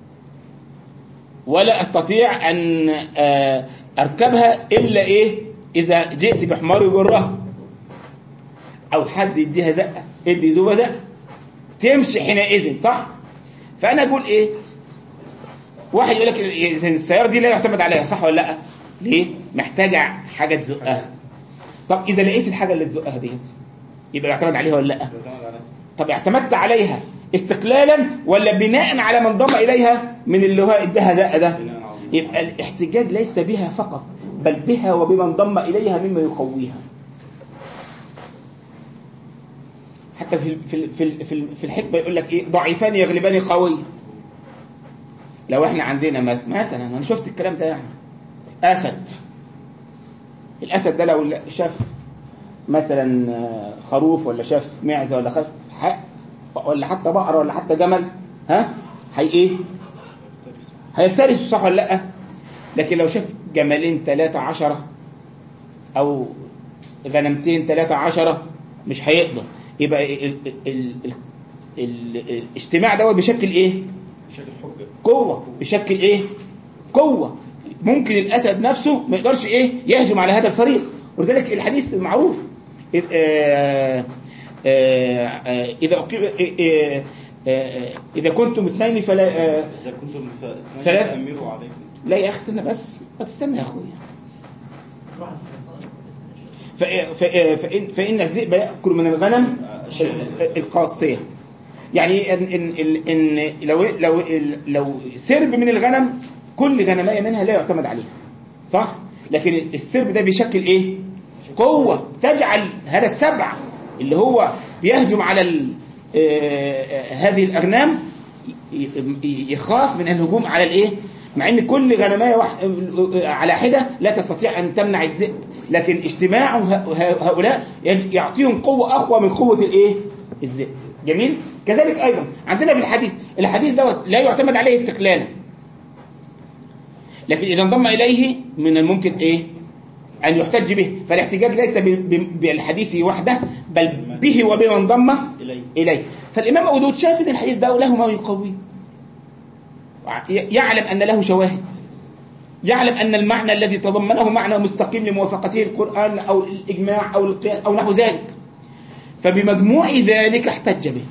ولا استطيع ان آه، اركبها الا ايه اذا جئت بحمار يجرها او حد يديها زقه ادي زوبه زقه تمشي حينئذ صح فانا اقول ايه واحد يقول لك إذا السياره دي لا يعتمد عليها صح ولا لا ليه محتاجه حاجه تزقها طب اذا لقيت الحاجه اللي تزقها ديت يبقى يعتمد عليها ولا لا طب اعتمدت عليها استقلالا ولا بناء على من انضم اليها من اللي هو اداها زقه ده يبقى الاحتجاج ليس بها فقط بل بها وبما انضم اليها مما يقويها حتى في في في في, في الحكمه يقول لك ايه ضعيفان يغلبان قوي لو احنا عندنا مس- مثلا انا شفت الكلام ده يعني اسد الاسد ده لو شاف مثلا آه، خروف ولا شاف معزه ولا خف ح- ولا حتى بقره ولا حتى جمل ها هي ايه هيفترسوا صح ولا لا لكن لو شاف جملين ثلاثة عشرة أو غنمتين ثلاثة عشرة مش هيقدر يبقى ال ال ال ال ال الاجتماع دوت بيشكل ايه؟ شكل حجة قوة بيشكل ايه؟ قوة ممكن الأسد نفسه ما يقدرش ايه؟ يهجم على هذا الفريق ولذلك الحديث معروف إذ- آه، آه، آه، إذا أقيم آه، آه، آه، إذا كنتم اثنين فلا آه، إذا كنتم ف- ثلاثة. فأمروا عليكم لا يا أخي استنى بس ما تستنى يا أخويا ف- ف- فإن, فإن الذئب يأكل من الغنم القاصية يعني إن, إن, إن, إن لو لو لو سرب من الغنم كل غنماية منها لا يعتمد عليها صح؟ لكن السرب ده بيشكل إيه؟ قوة تجعل هذا السبع اللي هو بيهجم على ال- آه، آه، هذه الأغنام ي- ي- يخاف من الهجوم على الإيه؟ مع ان كل غنمايه واحد على حده لا تستطيع ان تمنع الذئب لكن اجتماع ه- ه- هؤلاء يعطيهم قوه اقوى من قوه الايه الذئب جميل كذلك ايضا عندنا في الحديث الحديث دوت لا يعتمد عليه استقلالا لكن اذا انضم اليه من الممكن ايه ان يحتج به فالاحتجاج ليس ب- ب- بالحديث وحده بل به وبما انضم إليه. اليه فالامام ابو داود شاف ان الحديث ده له ما يقويه يعلم أن له شواهد يعلم أن المعنى الذي تضمنه معنى مستقيم لموافقته القرآن أو الإجماع أو القياس أو نحو ذلك فبمجموع ذلك احتج به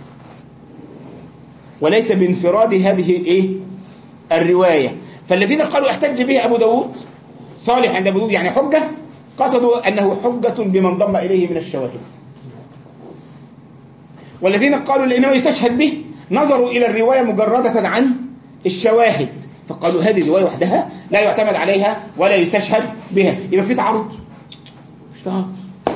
وليس بانفراد هذه الايه الرواية فالذين قالوا احتج به أبو داود صالح عند أبو داود يعني حجة قصدوا أنه حجة بما انضم إليه من الشواهد والذين قالوا لأنه يستشهد به نظروا إلى الرواية مجردة عن الشواهد فقالوا هذه الرواية وحدها لا يعتمد عليها ولا يستشهد بها يبقى في تعارض مش تعارض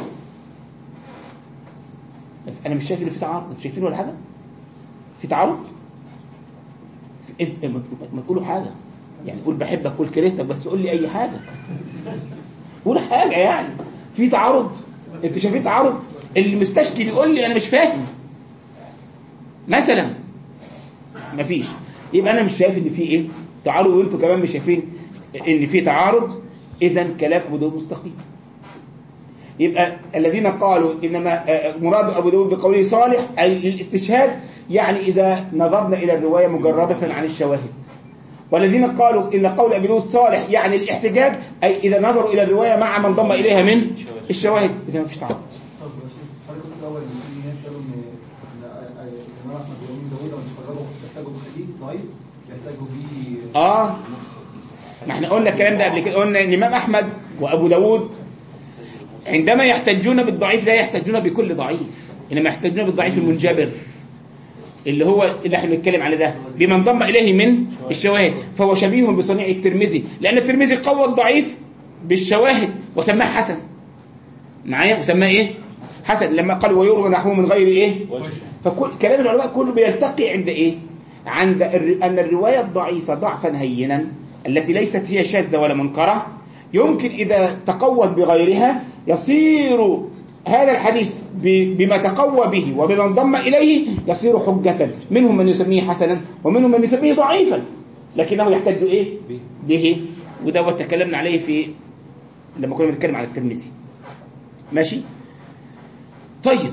أنا مش شايف إن في تعارض أنتوا شايفين ولا حاجة في تعارض في- انت ما ما تقولوا حاجة يعني قول بحبك قول كرهتك بس قول لي أي حاجة قول حاجة يعني في تعارض انتوا شايفين تعارض المستشكل يقول لي أنا مش فاهم مثلا مفيش يبقى انا مش شايف ان في ايه تعارض وانتوا كمان مش شايفين ان في تعارض اذا كلام ابو داود مستقيم يبقى الذين قالوا انما آه، مراد ابو داود بقوله صالح اي للاستشهاد يعني اذا نظرنا الى الروايه مجرده عن الشواهد والذين قالوا ان قول ابي داود صالح يعني الاحتجاج اي اذا نظروا الى الروايه مع من ضم اليها من الشواهد اذا ما فيش تعارض طب حضرتك قلت الاول ان في ناس قالوا ان ان الامام احمد وامين داوود لما اتفرجوا يحتاجوا بحديث ضعيف يحتاجوا بيه اه ما احنا قلنا الكلام ده قبل كده قلنا ان الامام احمد وابو داود عندما يحتجون بالضعيف لا يحتجون بكل ضعيف انما يحتجون بالضعيف المنجبر اللي هو اللي احنا بنتكلم عليه ده بما انضم اليه من الشواهد فهو شبيه بصنيع الترمذي لان الترمذي قوى الضعيف بالشواهد وسماه حسن معايا وسماه ايه حسن لما قال ويروى نحوه من غير ايه فكل كلام العلماء كله بيلتقي عند ايه عند الر- ان الروايه الضعيفه ضعفا هينا التي ليست هي شاذه ولا منكره يمكن اذا تقوت بغيرها يصير هذا الحديث ب- بما تقوى به وبما انضم اليه يصير حجه منهم من يسميه حسنا ومنهم من يسميه ضعيفا لكنه يحتج ايه به وده تكلمنا عليه في لما كنا بنتكلم على الترمذي ماشي طيب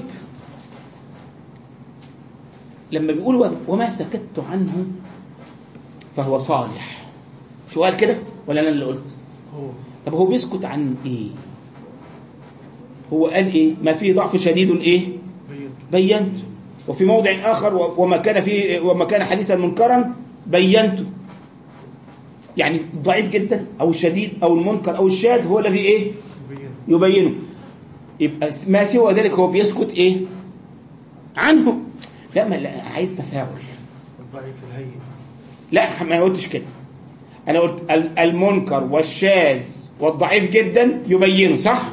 لما بيقول و- وما سكت عنه فهو صالح شو قال كده ولا انا اللي قلت طب هو بيسكت عن ايه هو قال ايه ما فيه ضعف شديد ايه بينت وفي موضع اخر و- وما كان فيه وما كان حديثا منكرا بينته يعني ضعيف جدا او الشديد او المنكر او الشاذ هو الذي ايه يبينه يبقى ما سوى ذلك هو بيسكت ايه عنه لا ما لا عايز تفاعل الضعيف الهين لا ما قلتش كده انا قلت ال- المنكر والشاذ والضعيف جدا يبينه صح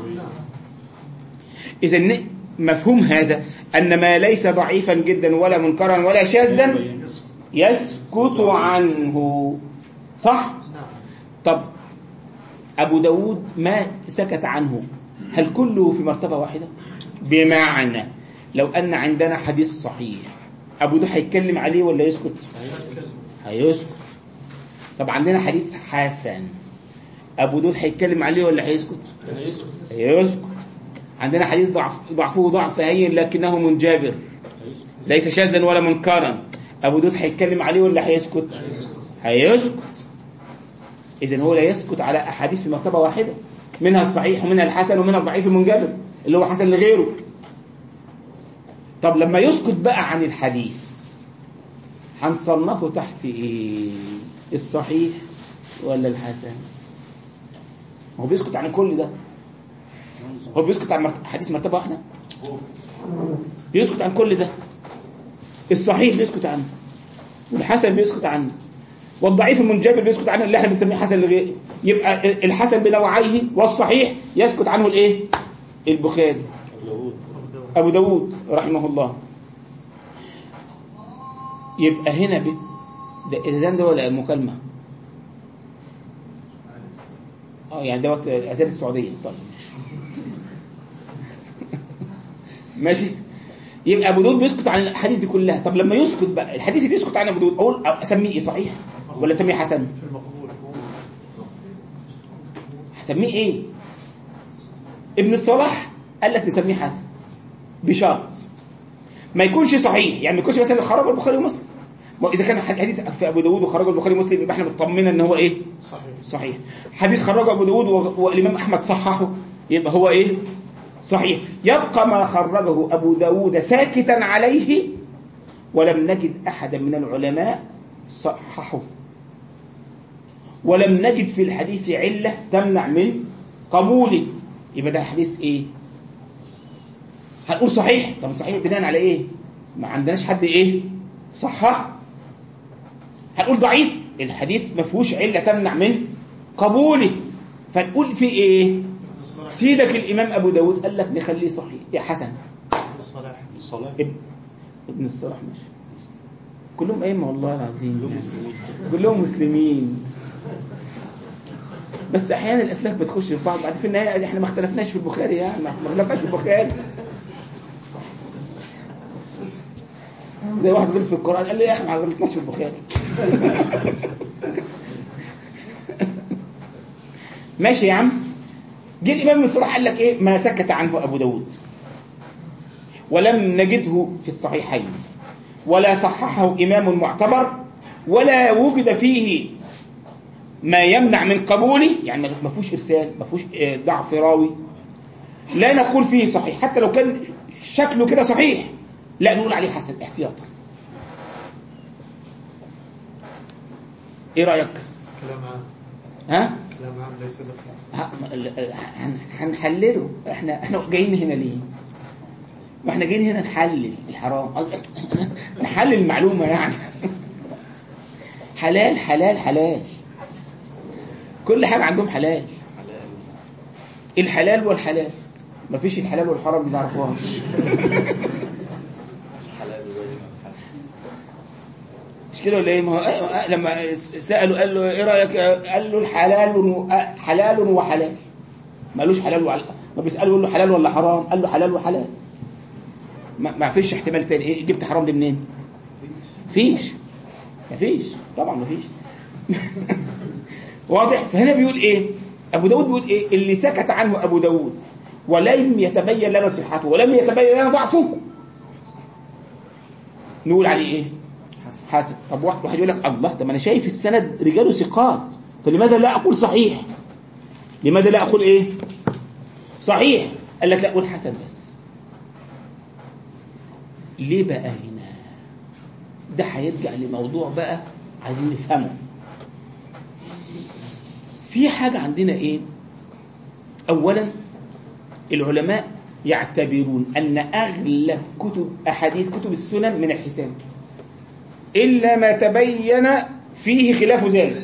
اذا ن- مفهوم هذا ان ما ليس ضعيفا جدا ولا منكرا ولا شاذا يسكت عنه صح طب أبو داود ما سكت عنه هل كله في مرتبة واحدة بمعنى لو أن عندنا حديث صحيح أبو داود هيتكلم عليه ولا يسكت هيسكت طب عندنا حديث حسن أبو داود هيتكلم عليه ولا هيسكت هيسكت عندنا حديث ضعف ضعفه ضعف هين لكنه منجبر ليس شاذا ولا منكرا أبو داود هيتكلم عليه ولا هيسكت هيسكت إذا هو لا يسكت على أحاديث في مرتبة واحدة منها الصحيح ومنها الحسن ومنها الضعيف المنجبر اللي هو حسن لغيره طب لما يسكت بقى عن الحديث هنصنفه تحت إيه الصحيح ولا الحسن هو بيسكت عن كل ده هو بيسكت عن مرت- حديث مرتبة واحدة بيسكت عن كل ده الصحيح بيسكت عنه والحسن بيسكت عنه والضعيف المنجبر بيسكت عنه اللي احنا بنسميه حسن لغيره يبقى الحسن بنوعيه والصحيح يسكت عنه الايه البخاري ابو داود رحمه الله يبقى هنا ب... ده اذان ده ولا مكالمه اه يعني دوت اذان السعوديه طيب ماشي يبقى ابو داود بيسكت عن الاحاديث دي كلها طب لما يسكت بقى الحديث اللي يسكت عن ابو داود اقول أو اسميه ايه صحيح ولا اسميه حسن في المقبول هسميه ايه ابن الصلاح قال لك نسميه حسن بشرط ما يكونش صحيح يعني ما يكونش مثلا خرجه البخاري ومسلم ما اذا كان حديث في ابو داود وخرجه البخاري ومسلم يبقى احنا مطمنين ان هو ايه صحيح صحيح حديث خرجه ابو داود و- والامام احمد صححه يبقى هو ايه صحيح يبقى ما خرجه ابو داود ساكتا عليه ولم نجد احدا من العلماء صححه ولم نجد في الحديث عله تمنع من قبوله يبقى ده حديث ايه هنقول صحيح طب صحيح بناء على ايه ما عندناش حد ايه صحح هنقول ضعيف الحديث ما فيهوش عله تمنع من قبوله فنقول في ايه الصلاح سيدك الامام ابو داود قال لك نخليه صحيح يا حسن الصلاح الصلاة ابن ابن الصلاح ماشي كلهم ائمه والله العظيم كلهم مسلمين كلهم مسلمين بس احيانا الاسلاك بتخش في بعض بعد في النهايه احنا ما اختلفناش في البخاري يعني ما ما اختلفناش في البخاري زي واحد غلط في القران قال لي يا اخي ما غلطناش في البخاري ماشي يا عم جه الامام ابن الصلاح قال لك ايه ما سكت عنه ابو داود ولم نجده في الصحيحين ولا صححه إمام معتبر ولا وجد فيه ما يمنع من قبوله يعني ما فيهوش إرسال ما فيهوش آه، ضعف راوي لا نقول فيه صحيح حتى لو كان شكله كده صحيح لا نقول عليه حسن احتياطا ايه رأيك كلام عام ها كلام عام ليس دقيق ها، ما- ال- هن- هنحلله احنا احنا جايين هنا ليه ما احنا جايين هنا نحلل الحرام نحلل المعلومه يعني حلال حلال حلال كل حاجه عندهم حلال الحلال والحلال ما فيش الحلال والحرام دي ما نعرفوهاش مش كده ولا ايه ما هو آه، آه، لما سالوا قال له ايه رايك قال له الحلال و- آه، حلال وحلال ما قالوش حلال وحلال ما بيسالوا يقول له حلال ولا حرام قال له حلال وحلال ما, ما فيش احتمال تاني ايه جبت حرام دي منين فيش ما فيش طبعا ما فيش واضح فهنا بيقول ايه ابو داود بيقول ايه اللي سكت عنه ابو داود ولم يتبين لنا صحته ولم يتبين لنا ضعفه نقول عليه ايه حسن طب واحد واحد يقول لك الله طب انا شايف السند رجاله ثقات فلماذا لا اقول صحيح لماذا لا اقول ايه صحيح قال لك لا اقول حسن بس ليه بقى هنا ده هيرجع لموضوع بقى عايزين نفهمه في حاجة عندنا ايه اولا العلماء يعتبرون ان اغلب كتب احاديث كتب السنن من الحسان الا ما تبين فيه خلاف ذلك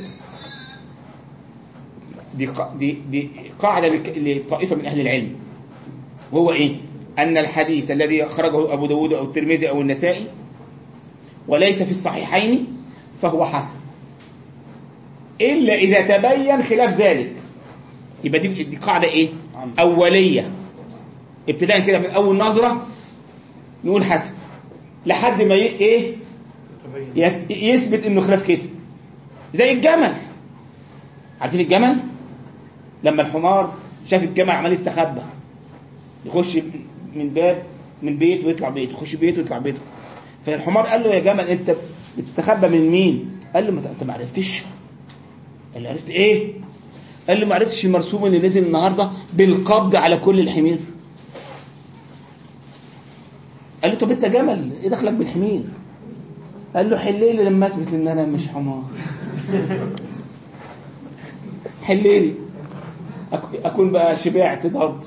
دي قا- دي دي قاعده لك- لطائفه من اهل العلم وهو ايه ان الحديث الذي اخرجه ابو داود او الترمذي او النسائي وليس في الصحيحين فهو حسن الا اذا تبين خلاف ذلك يبقى دي دي قاعده ايه اوليه ابتداء كده من اول نظره نقول حسن لحد ما ي- ايه تبين يت- يثبت انه خلاف كده زي الجمل عارفين الجمل لما الحمار شاف الجمل عمال يستخبى يخش من باب من بيت ويطلع بيت يخش بيت ويطلع بيت فالحمار قال له يا جمل انت بتستخبى من مين قال له ما ت- انت ما عرفتش قال له عرفت ايه قال له ما عرفتش المرسوم اللي نزل النهارده بالقبض على كل الحمير قال له طب انت جمل ايه دخلك بالحمير قال له حليلي لما اثبت ان انا مش حمار حليلي أك- اكون بقى شبعت ضرب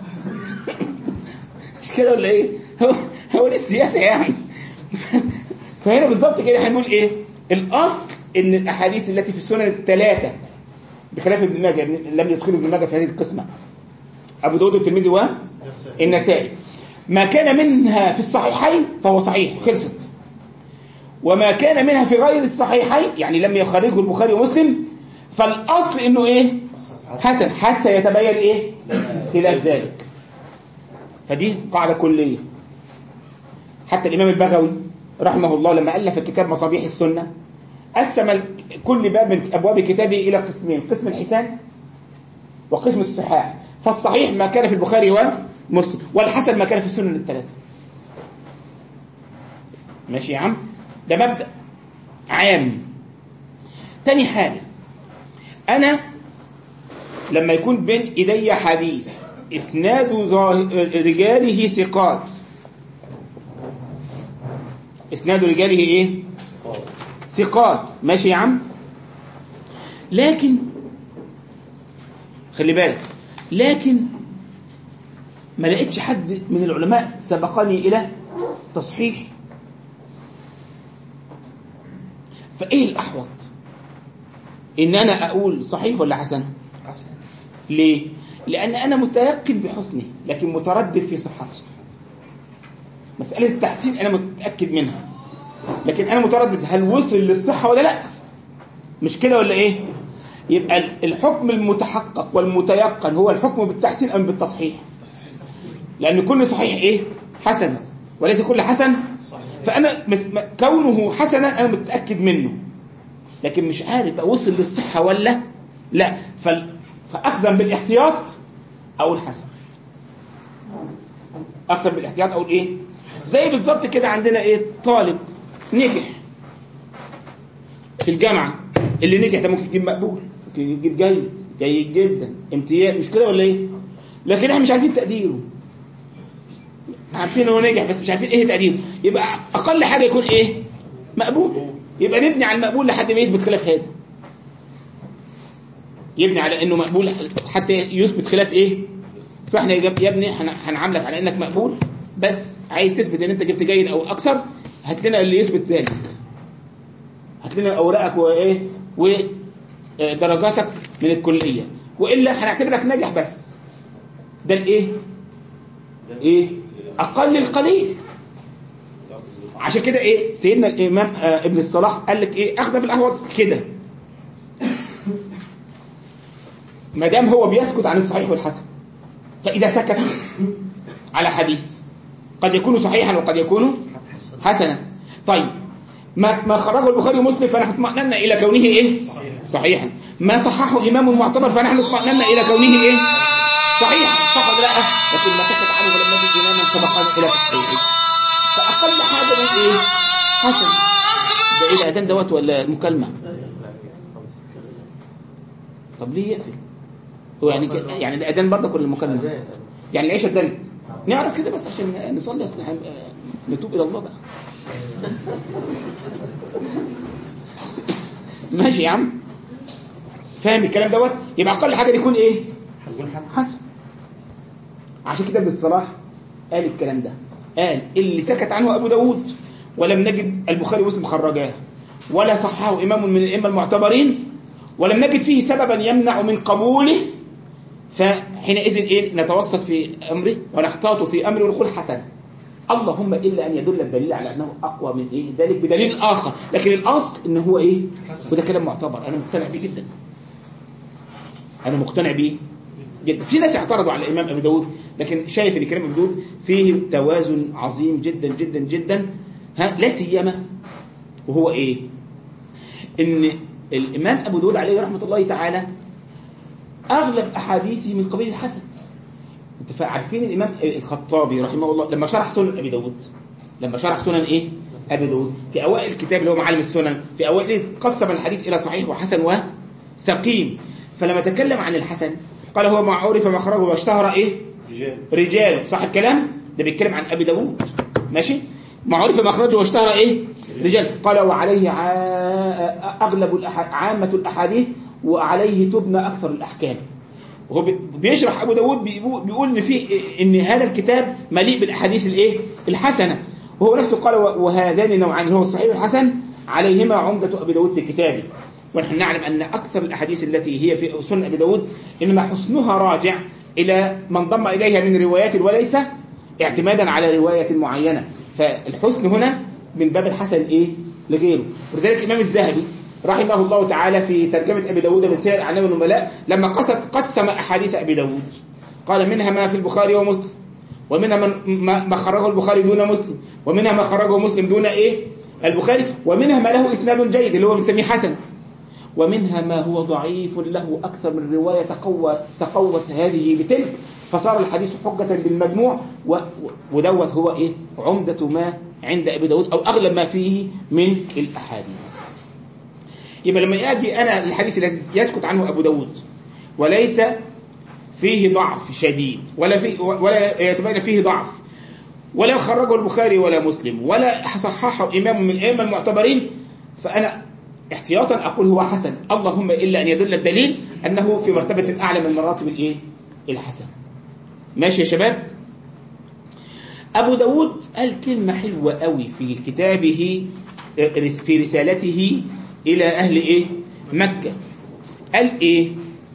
مش كده ولا ايه هو هو دي السياسه يعني فهنا بالظبط كده هنقول ايه الاصل ان الاحاديث التي في السنن الثلاثه بخلاف ابن ماجه لم يدخلوا ابن ماجه في هذه القسمه ابو داود والترمذي والنسائي ما كان منها في الصحيحين فهو صحيح خلصت وما كان منها في غير الصحيحين يعني لم يخرجه البخاري ومسلم فالاصل انه ايه حسن حتى يتبين ايه خلاف ذلك فدي قاعده كليه حتى الامام البغوي رحمه الله لما الف كتاب مصابيح السنه قسم ال- كل باب من ابواب كتابه الى قسمين قسم الحسان وقسم الصحاح فالصحيح ما كان في البخاري ومسلم والحسن ما كان في السنن الثلاثه ماشي يا عم ده مبدأ عام تاني حاجة أنا لما يكون بين إيدي حديث إسناد ظاه- رجاله ثقات إسناد رجاله إيه؟ ثقات ماشي يا عم لكن خلي بالك لكن ما لقيتش حد من العلماء سبقني إلى تصحيح فايه الاحوط ان انا اقول صحيح ولا حسن حسن ليه لان انا متيقن بحسنه لكن متردد في صحته مساله التحسين انا متاكد منها لكن انا متردد هل وصل للصحه ولا لا مش كده ولا ايه يبقى الحكم المتحقق والمتيقن هو الحكم بالتحسين ام بالتصحيح لان كل صحيح ايه حسن وليس كل حسن فانا مس- م- كونه حسنا انا متاكد منه لكن مش عارف بقى وصل للصحه ولا لا فال- فاخذا بالاحتياط اقول حسن اخذا بالاحتياط اقول ايه زي بالظبط كده عندنا ايه طالب نجح في الجامعه اللي نجح ده ممكن يجيب مقبول ممكن يجيب جيد جيد جدا امتياز مش كده ولا ايه لكن احنا مش عارفين تقديره عارفين هو نجح بس مش عارفين ايه تقديره يبقى اقل حاجه يكون ايه مقبول يبقى نبني على المقبول لحد ما يثبت خلاف هذا يبني على انه مقبول حتى يثبت خلاف ايه فاحنا يا يا ابني هن- هنعاملك على انك مقبول بس عايز تثبت ان انت جبت جيد او اكثر هات لنا اللي يثبت ذلك هات لنا اوراقك وايه ودرجاتك من الكليه والا هنعتبرك ناجح بس ده الايه ايه اقل القليل عشان كده ايه سيدنا الامام آه ابن الصلاح قال لك ايه اخذ بالاحوط كده ما دام هو بيسكت عن الصحيح والحسن فاذا سكت على حديث قد يكون صحيحا وقد يكون حسنا طيب ما ما خرجه البخاري ومسلم فنحن اطمأننا الى كونه ايه صحيحا ما صححه امام معتبر فنحن اطمأننا الى كونه ايه صحيح صح ولا لا لكن ما سكت عنه ولم نجد اماما سبقنا الى تصحيحه فاقل حاجه من ايه حسن ده ايه الاذان دوت ولا مكالمه طب ليه يقفل هو يعني ك- يعني الاذان برضه ولا المكالمه يعني العيشه اتدنت نعرف كده بس عشان نصلي اصل هن- نتوب الى الله بقى ماشي يا عم فاهم الكلام دوت يبقى اقل حاجه يكون ايه حسن عشان كده ابن الصلاح قال الكلام ده قال اللي سكت عنه ابو داود ولم نجد البخاري ومسلم خرجاه ولا صححه امام من الائمه المعتبرين ولم نجد فيه سببا يمنع من قبوله فحينئذ ايه نتوسط في امره ونحتاط في امره ونقول حسن اللهم الا ان يدل الدليل على انه اقوى من ايه ذلك بدليل اخر لكن الاصل ان هو ايه وده كلام معتبر انا مقتنع بيه جدا انا مقتنع بيه جدا في ناس اعترضوا على الامام ابي داود لكن شايف ان كلام ابي داود فيه توازن عظيم جدا جدا جدا ها لا سيما وهو ايه ان الامام ابو داود عليه رحمه الله تعالى اغلب احاديثه من قبيل الحسن انت فا- عارفين الامام الخطابي رحمه الله لما شرح سنن ابي داود لما شرح سنن ايه ابي داود في اوائل الكتاب اللي هو معالم السنن في اوائل قسم الحديث الى صحيح وحسن وسقيم فلما تكلم عن الحسن قال هو ما عرف مخرجه واشتهر ايه رجال رجال صح الكلام ده بيتكلم عن ابي داود ماشي ما عرف مخرجه واشتهر ايه رجال قال وعليه ع- اغلب الأح... عامه الاحاديث وعليه تبنى اكثر الاحكام هو بي- بيشرح ابو داود بيقول بيقول ان في ان هذا الكتاب مليء بالاحاديث الايه الحسنه وهو نفسه قال و- وهذان نوعان اللي هو الصحيح والحسن عليهما عمده ابي داود في كتابه ونحن نعلم ان اكثر الاحاديث التي هي في سنن ابي داود انما حسنها راجع الى من ضم اليها من روايات وليس اعتمادا على روايه معينه فالحسن هنا من باب الحسن ايه لغيره ولذلك الامام الذهبي رحمه الله تعالى في ترجمه ابي داود من سير اعلام النبلاء لما قسم قسم احاديث ابي داود قال منها ما في البخاري ومسلم ومنها من ما ما خرجه البخاري دون مسلم ومنها ما خرجه مسلم دون ايه البخاري ومنها ما له اسناد جيد اللي هو بنسميه حسن ومنها ما هو ضعيف له أكثر من رواية تقوى تقوت هذه بتلك فصار الحديث حجة بالمجموع و- و- ودوت هو إيه عمدة ما عند أبي داود أو أغلب ما فيه من الأحاديث يبقى لما يأتي أنا الحديث الذي يسكت عنه أبو داود وليس فيه ضعف شديد ولا في ولا يتبين فيه ضعف ولا خرجه البخاري ولا مسلم ولا صححه إمام من الأئمة المعتبرين فأنا احتياطا أقول هو حسن اللهم إلا أن يدل الدليل أنه في مرتبة أعلى من مراتب الإيه؟ الحسن ماشي يا شباب أبو داود قال كلمة حلوة قوي في كتابه في رسالته إلى أهل إيه؟ مكة قال إيه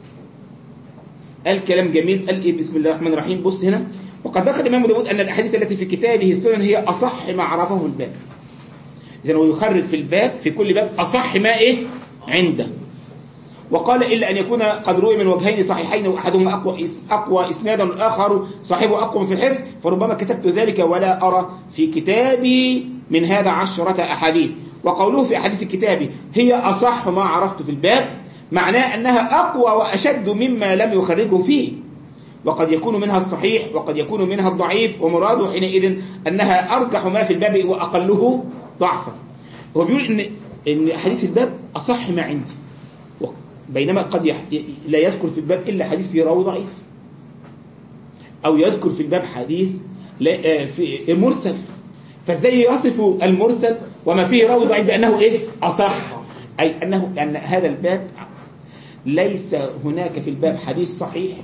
قال كلام جميل قال إيه بسم الله الرحمن الرحيم بص هنا وقد ذكر الإمام داود أن الأحاديث التي في كتابه السنن هي أصح ما عرفه الباب إذن هو يخرج في الباب في كل باب أصح ما إيه عنده وقال إلا أن يكون قد روي من وجهين صحيحين وأحدهما أقوى, إس أقوى إسنادا والآخر صاحبه أقوى في الحفظ فربما كتبت ذلك ولا أرى في كتابي من هذا عشرة أحاديث وقوله في أحاديث الكتاب هي أصح ما عرفت في الباب معناه أنها أقوى وأشد مما لم يخرجه فيه وقد يكون منها الصحيح وقد يكون منها الضعيف ومراده حينئذ أنها أرجح ما في الباب وأقله ضعفا هو بيقول إن إن أحاديث الباب أصح ما عندي بينما قد يح... لا يذكر في الباب إلا حديث فيه راوي ضعيف أو يذكر في الباب حديث لا في مرسل فازاي يصف المرسل وما فيه راوي ضعيف بأنه إيه أصح أي أنه أن هذا الباب ليس هناك في الباب حديث صحيح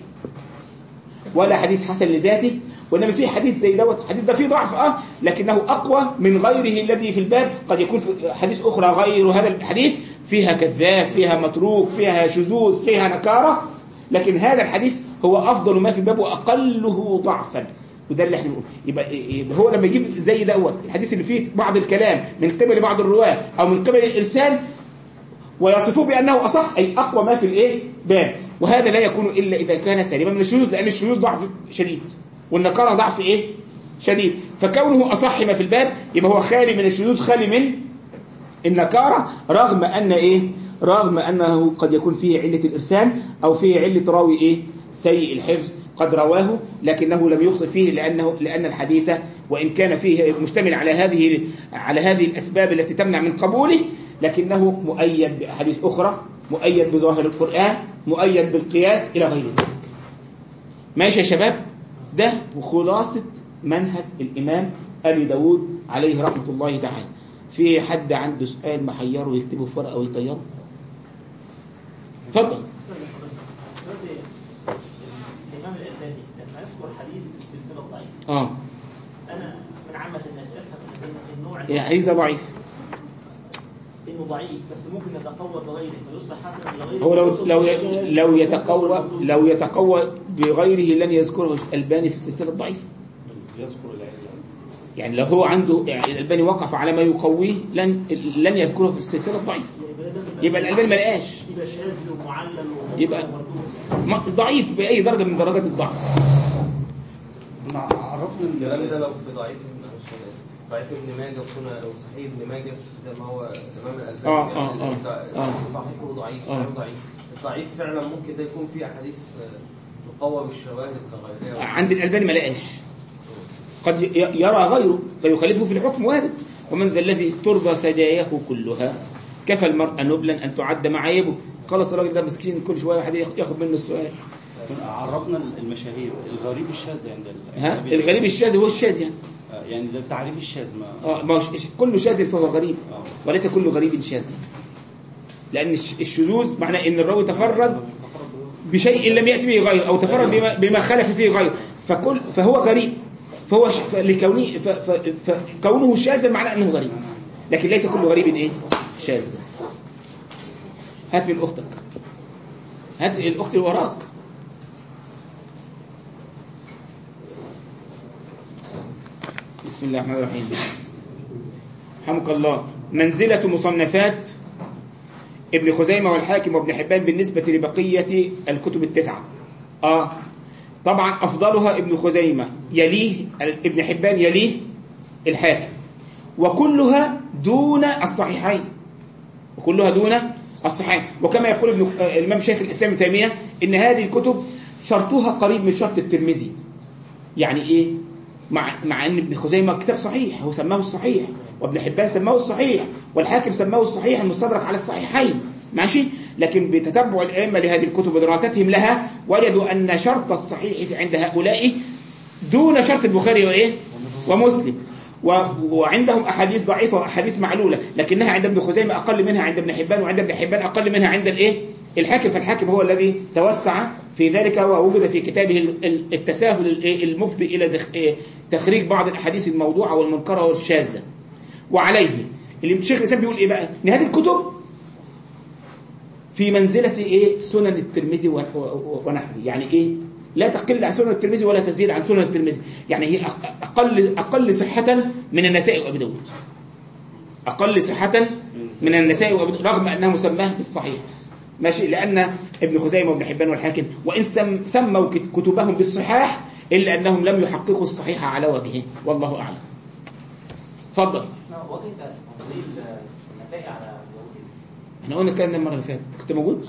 ولا حديث حسن لذاته وانما في حديث زي دوت حديث ده فيه ضعف اه لكنه اقوى من غيره الذي في الباب قد يكون في حديث اخرى غير هذا الحديث فيها كذاب فيها متروك فيها شذوذ فيها نكاره لكن هذا الحديث هو افضل ما في الباب واقله ضعفا وده اللي احنا بنقوله يبقى, يبقى هو لما يجيب زي دوت الحديث اللي فيه بعض الكلام من قبل بعض الرواه او من قبل الارسال ويصفوه بانه اصح اي اقوى ما في الايه باب وهذا لا يكون الا اذا كان سالما من الشذوذ لان الشذوذ ضعف شديد والنكاره ضعف ايه شديد فكونه اصح ما في الباب يبقى هو خالي من الشذوذ خالي من النكاره رغم ان ايه رغم انه قد يكون فيه عله الارسال او فيه عله راوي ايه سيء الحفظ قد رواه لكنه لم يخطئ فيه لانه لان الحديث وان كان فيه مشتمل على هذه على هذه الاسباب التي تمنع من قبوله لكنه مؤيد باحاديث اخرى مؤيد بظاهر القران مؤيد بالقياس الى غير ذلك ماشي يا شباب ده وخلاصه منهج الامام ابي داود عليه رحمه الله تعالى في حد عنده سؤال محيره يكتبه في ورقه ويطيره اتفضل دلوقتي الإمام الألباني لما يذكر حديث السلسلة الضعيفة اه أنا من عامة الناس أفهم إن النوع الحديث ده ضعيف إنه ضعيف بس ممكن يتقوى بغيره فيصبح حسنا لغيره هو لو لو ويصبح- لو يتقوى لو يتقوى بغيره لن يذكره الألباني في السلسلة الضعيفة يذكر العلم يعني لو هو عنده يعني الألباني وقف على ما يقويه لن لن يذكره في السلسلة الضعيفة يبقى الألباني ما لقاش يبقى شاذ ومعلل ومنكر يبقى- ومردود. ما- ضعيف بأي درجة من درجات الضعف مع- عرفنا الكلام ده ال- لو في ضعيف ابن معلش انا اسف ضعيف ابن ماجه وسنن او صحيح ابن ماجه زي ما هو الامام الالباني آه، يعني آه، آه. الضع- آه. صحيح وضعيف آه. صحيح وضعيف الضعيف فعلا ممكن ده يكون فيه احاديث آه، تقوى بالشواهد كغيرها عند الألباني ما لقاش قد ي- يرى غيره فيخالفه في الحكم وارد ومن ذا الذي ترضى سجاياه كلها كفى المرء نبلا أن تعد معايبه خلاص الراجل ده مسكين كل شوية واحد ياخد منه السؤال عرفنا المشاهير الغريب الشاذ عند ال- ها الغريب الشاذ هو الشاذ يعني آه، يعني ده تعريف الشاذ ما اه ما هو ش- كل شاذ فهو غريب آه. وليس كل غريب شاذ لأن الش- الشذوذ معناه إن الراوي تفرد بشيء لم يأتي به غير أو تفرد بما, بما خلف فيه غير فكل فهو غريب فهو ش... فلكونه ف... ف... فكونه شاذا معناه أنه غريب لكن ليس كل غريب إيه شاذ هات من أختك هات الأخت اللي وراك بسم الله الرحمن الرحيم حمك الله منزلة مصنفات ابن خزيمة والحاكم وابن حبان بالنسبة لبقية الكتب التسعة آه طبعا أفضلها ابن خزيمة يليه ابن حبان يليه الحاكم وكلها دون الصحيحين وكلها دون الصحيحين وكما يقول ابن آه، الإمام شيخ الإسلام ابن تيمية إن هذه الكتب شرطها قريب من شرط الترمذي يعني ايه مع مع ان ابن خزيمه كتاب صحيح هو سماه الصحيح وابن حبان سماه الصحيح والحاكم سماه الصحيح المستدرك على الصحيحين ماشي لكن بتتبع الائمه لهذه الكتب ودراستهم لها وجدوا ان شرط الصحيح عند هؤلاء دون شرط البخاري وايه ومسلم و... وعندهم احاديث ضعيفه واحاديث معلوله لكنها عند ابن خزيمه اقل منها عند ابن حبان وعند ابن حبان اقل منها عند الايه الحاكم فالحاكم هو الذي توسع في ذلك ووجد في كتابه ال- ال- التساهل ال- المفضي الى دخ... إيه تخريج بعض الاحاديث الموضوعه والمنكره والشاذه وعليه اللي الشيخ الاسلام بيقول ايه بقى ان هذه الكتب في منزله ايه سنن الترمذي و- و- ونحوه يعني ايه لا تقل عن سنن الترمذي ولا تزيد عن سنن الترمذي يعني هي أق- اقل اقل صحه من النسائي وابي داود اقل صحه من النسائي وابي داود رغم انها مسماه بالصحيح ماشي لان ابن خزيمه وابن حبان والحاكم وان سم سموا كت- كتبهم بالصحاح الا انهم لم يحققوا الصحيح على وجهه والله اعلم اتفضل وجه تفضيل المسائل على داوود احنا قلنا الكلام ده المره اللي فاتت كنت موجود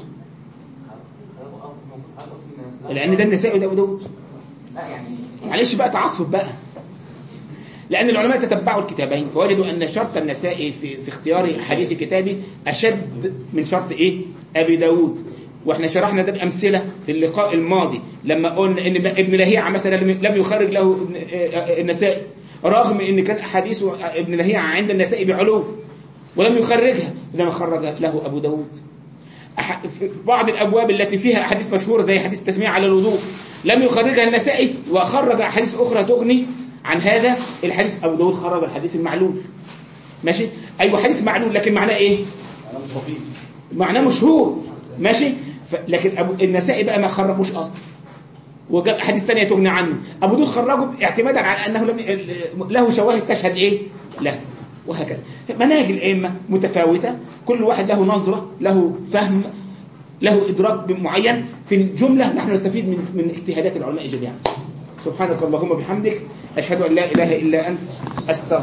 لا لان ده النسائي وده ابو داود يعني معلش بقى تعصب بقى لأن العلماء تتبعوا الكتابين فوجدوا أن شرط النسائي في, في اختيار حديث كتابه أشد من شرط إيه؟ أبي داود واحنا شرحنا ده بأمثلة في اللقاء الماضي لما قلنا إن ابن لهيعة مثلا لم لم يخرج له ابن آه، النسائي رغم إن كان أحاديث ابن لهيعة عند النسائي بعلو ولم يخرجها إنما خرج له أبو داود أح- في بعض الابواب التي فيها احاديث مشهوره زي حديث التسميه على الوضوء لم يخرجها النسائي وخرج احاديث اخرى تغني عن هذا الحديث ابو داود خرج الحديث المعلول ماشي ايوه حديث معلول لكن معناه ايه انا مستفيد معناه مشهور ماشي ف... لكن ابو النسائي بقى ما خرجوش اصلا وجاب احاديث ثانيه تغني عنه ابو داود خرجه اعتمادا على انه لم له شواهد تشهد ايه له وهكذا مناهج الائمه متفاوته كل واحد له نظره له فهم له ادراك معين في الجمله نحن نستفيد من من اجتهادات العلماء جميعا سبحانك اللهم وبحمدك اشهد ان لا اله الا انت استغفرك